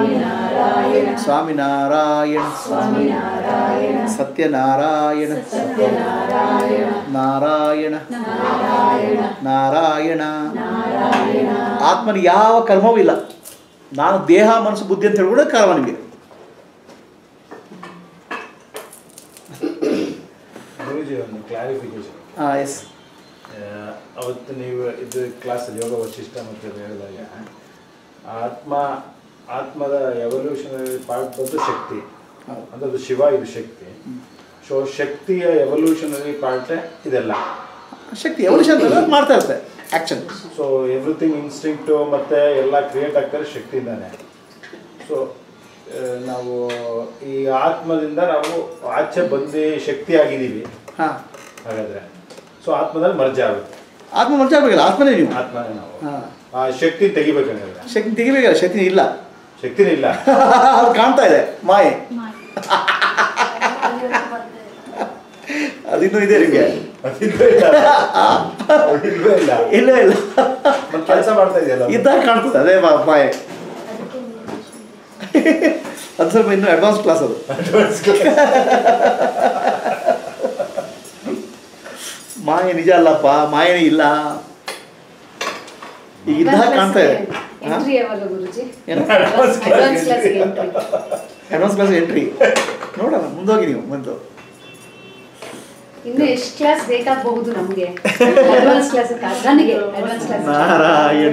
ಸ್ವಾಮಿನಾರಾಯಣ ಸತ್ಯನಾರಾಯಣ ನಾರಾಯಣ ನಾರಾಯಣ ಆತ್ಮನಿಗೆ ಯಾವ ಕರ್ಮವೂ ಇಲ್ಲ ನಾನು ದೇಹ ಮನಸ್ಸು ಬುದ್ಧಿ ಅಂತ ಹೇಳ್ಬಿಡೋ ಕರ್ಮ ನಿಮಗೆ ಗುರುಜಿ ಒಂದು ಕ್ಲಾರಿಫಿಕೇಶನ್ ಹಾಂ ಎಸ್ ಅವತ್ತು ನೀವು ಇದು ಕ್ಲಾಸಲ್ಲಿ ಯೋಗ ವಶಿಷ್ಠ ಮತ್ತು ಹೇಳಿದಾಗ ಆತ್ಮ ಆತ್ಮದ ಎವಲ್ಯೂಷನರಿ ಪಾರ್ಟ್ ಬಂದು ಶಕ್ತಿ ಹೌದು. ಅಂದ್ರೆ ಅದು ಶಿವ ಇದು ಶಕ್ತಿ ಸೊ ಶಕ್ತಿಯ ಎವಲ್ಯೂಷನರಿ ಪಾರ್ಟ್ ಇದೆಲ್ಲ ಶಕ್ತಿ ಎವಲ್ಯೂಷನ್ ಮಾಡ್ತಾ ಇರುತ್ತೆ ಆ್ಯಕ್ಷನ್ ಸೊ ಎವ್ರಿಥಿಂಗ್ ಇನ್ಸ್ಟಿಂಕ್ಟು ಮತ್ತು ಎಲ್ಲ ಕ್ರಿಯೇಟ್ ಆಗ್ತಾರೆ ಶಕ್ತಿಯಿಂದಾನೆ ಸೊ ನಾವು ಈ ಆತ್ಮದಿಂದ ನಾವು ಆಚೆ ಬಂದು ಶಕ್ತಿ ಆಗಿದ್ದೀವಿ ಹಾಂ ಹಾಗಾದ್ರೆ ಸೊ ಆತ್ಮದಲ್ಲಿ ಮರ್ಜ ಆಗುತ್ತೆ ಆತ್ಮ ಮನುಷ್ಯ ಆಗಬೇಕಲ್ಲ ಆತ್ಮನೇ ನೀವು ಆತ್ಮನೇ ನಾವು ಹಾಂ ಆ ಶಕ್ತಿ ತೆಗಿಬೇಕಂದ್ರೆ ಶಕ್ತಿ ತೆಗಿಬೇಕಲ್ಲ ಶಕ್ತಿ ಇಲ್ಲ ಶಕ್ತಿನೇ ಇಲ್ಲ ಅದು ಕಾಣ್ತಾ ಇದೆ ಮಾಯೆ ಅದಿನ್ನೂ ಇದೆ ನಿಮಗೆ ಅದಿಲ್ವೇ ಇಲ್ಲ ಅದಿಲ್ವೇ ಇಲ್ಲ ಇಲ್ಲ ಇಲ್ಲ ಮತ್ತೆ ಕೆಲಸ ಮಾಡ್ತಾ ಇದೆಯಲ್ಲ ಅದು. ಇದ್ದಾಗ ಕಾಣ್ತದೆ ಅದೇ ಮಾ- ಮಾಯೆ ಅದು ಸ್ವಲ್ಪ ಇನ್ನೂ ಅಡ್ವಾನ್ಸ್ ಕ್ಲಾಸ್ ಅದು Advance class. ಮಾಯೆ ನಿಜ ಅಲ್ಲಪ್ಪ ಮಾಯೆ ಇಲ್ಲ ಈಗ ಇದ್ದಾಗ ಕಾಣ್ತಾ ಇದೆ ಎಂಟ್ರಿ ಯಾವಾಗ ಗುರುಜಿ ಏನು Advance class. ಅಡ್ವಾನ್ಸ್ ಕ್ಲಾಸ್ಗೆ ಎಂಟ್ರಿ ಅಡ್ವಾನ್ಸ್ ಕ್ಲಾಸ್ ಎಂಟ್ರಿ ನೋಡೋಣ ಮುಂದೋಗಿ ನೀವು ಬಂದು ಇನ್ನು ಎಷ್ಟು ಕ್ಲಾಸ್ ಬೇಕಾಗಬಹುದು ನಮಗೆ ಅಡ್ವಾನ್ಸ್ ಕ್ಲಾಸ್ ನನಗೆ ಅಡ್ವಾನ್ಸ್ ಕ್ಲಾಸ್ ನಾರಾಯಣ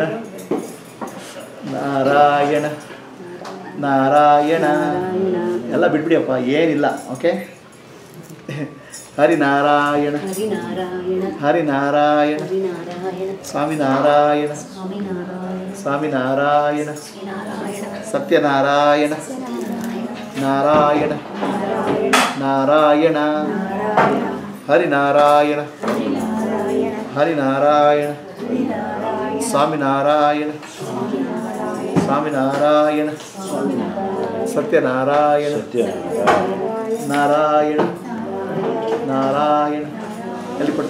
ನಾರಾಯಣ ನಾರಾಯಣ ಎಲ್ಲ ಬಿಟ್ಬಿಡಿಯಪ್ಪ ಏನಿಲ್ಲ ಓಕೆ ಹರಿನಾರಾಯಣ ಹರಿನಾರಾಯಣ ಹರಿನಾರಾಯಣ ಹರಿನಾರಾಯಣ ಸ್ವಾಮಿನಾರಾಯಣ ಸ್ವಾಮಿನಾರಾಯಣ ಸ್ವಾಮಿನಾರಾಯಣ ಶ್ರೀನಾರಾಯಣ ಸತ್ಯನಾರಾಯಣ ನಾರಾಯಣ ನಾರಾಯಣ ಹರಿನಾರಾಯಣ ಹರಿನಾರಾಯಣ ಸ್ವಾಮಿನಾರಾಯಣ ಸ್ವಾಮಿನಾರಾಯಣ ಸತ್ಯನಾರಾಯಣ ನಾರಾಯಣ ನಾರಾಯಣ ಎಲ್ಲಿ ಪಟ್ಟ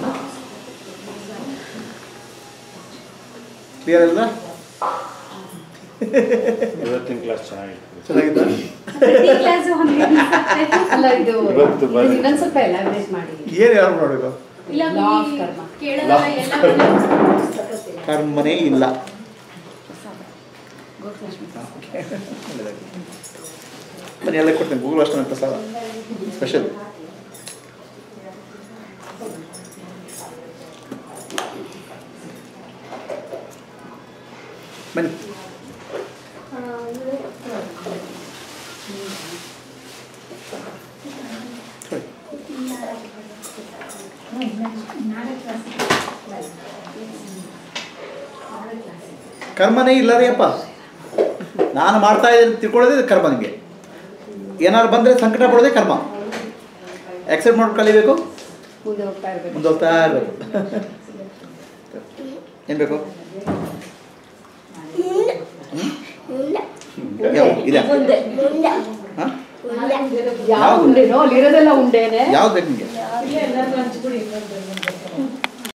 ಕ್ಲಿಯರ್ ಅಲ್ಲ ಇವತ್ತಿನ ಕ್ಲಾಸ್ ಚೆನ್ನಾಗಿತ್ತು ಚೆನ್ನಾಗಿದ್ದ ಪ್ರತಿ ಕ್ಲಾಸ್ ಅಲ್ಲ ಇದು ಇವತ್ತು ಬನ್ನಿ. ಇದು ಇನ್ನೊಂದ್ ಸ್ವಲ್ಪ ಎಲಾಬ್ರೇಟ್ ಮಾಡಿ ಏನು ಯಾರು ಮಾಡಬೇಕು ಇಲ್ಲ Law of karma. ಕೇಳೋದಲ್ಲ ಎಲ್ಲ ಕರ್ಮನೇ ಇಲ್ಲ ಬನ್ನಿ ಎಲ್ಲ ಕೊಡ್ತೇನೆ ಗೂಗಲ್ ಅಷ್ಟು ಪ್ರಸಾದ ಸ್ಪೆಷಲ್ ಬನ್ನಿ ಸರಿ. ಕರ್ಮನೇ ಇಲ್ಲ ರೀ ಅಪ್ಪ ನಾನು ಮಾಡ್ತಾ ಇದ್ದೀನಿ ತಿಳ್ಕೊಳ್ಳೋದೇ ಇದು ಕರ್ಮ ನಿಮಗೆ ಏನಾದ್ರು ಬಂದರೆ ಸಂಕಟ ಪಡೋದೇ ಕರ್ಮ ಆಕ್ಸೆಪ್ಟ್ ಮಾಡಿ ಕಲಿಬೇಕು ಮುಂದೆ ಹೋಗ್ತಾ ಇರ್ಬೇಕು ಮುಂದೆ ಹೋಗ್ತಾ ಇರಬೇಕು ಏನು ಬೇಕು ಯಾವ ಇದೆ ಹಾಂ ಯಾವ ಉಂಡೆನೋ ಅಲ್ಲಿರೋದೆಲ್ಲ ಉಂಡೆನೆ ಯಾವ್ದು ಬೇಕು ನಿಮಗೆ ಇಲ್ಲೇ ಎಲ್ಲರಿಗೂ ಹಂಚ್ಬಿಡಿ ಇನ್ನೊಂದು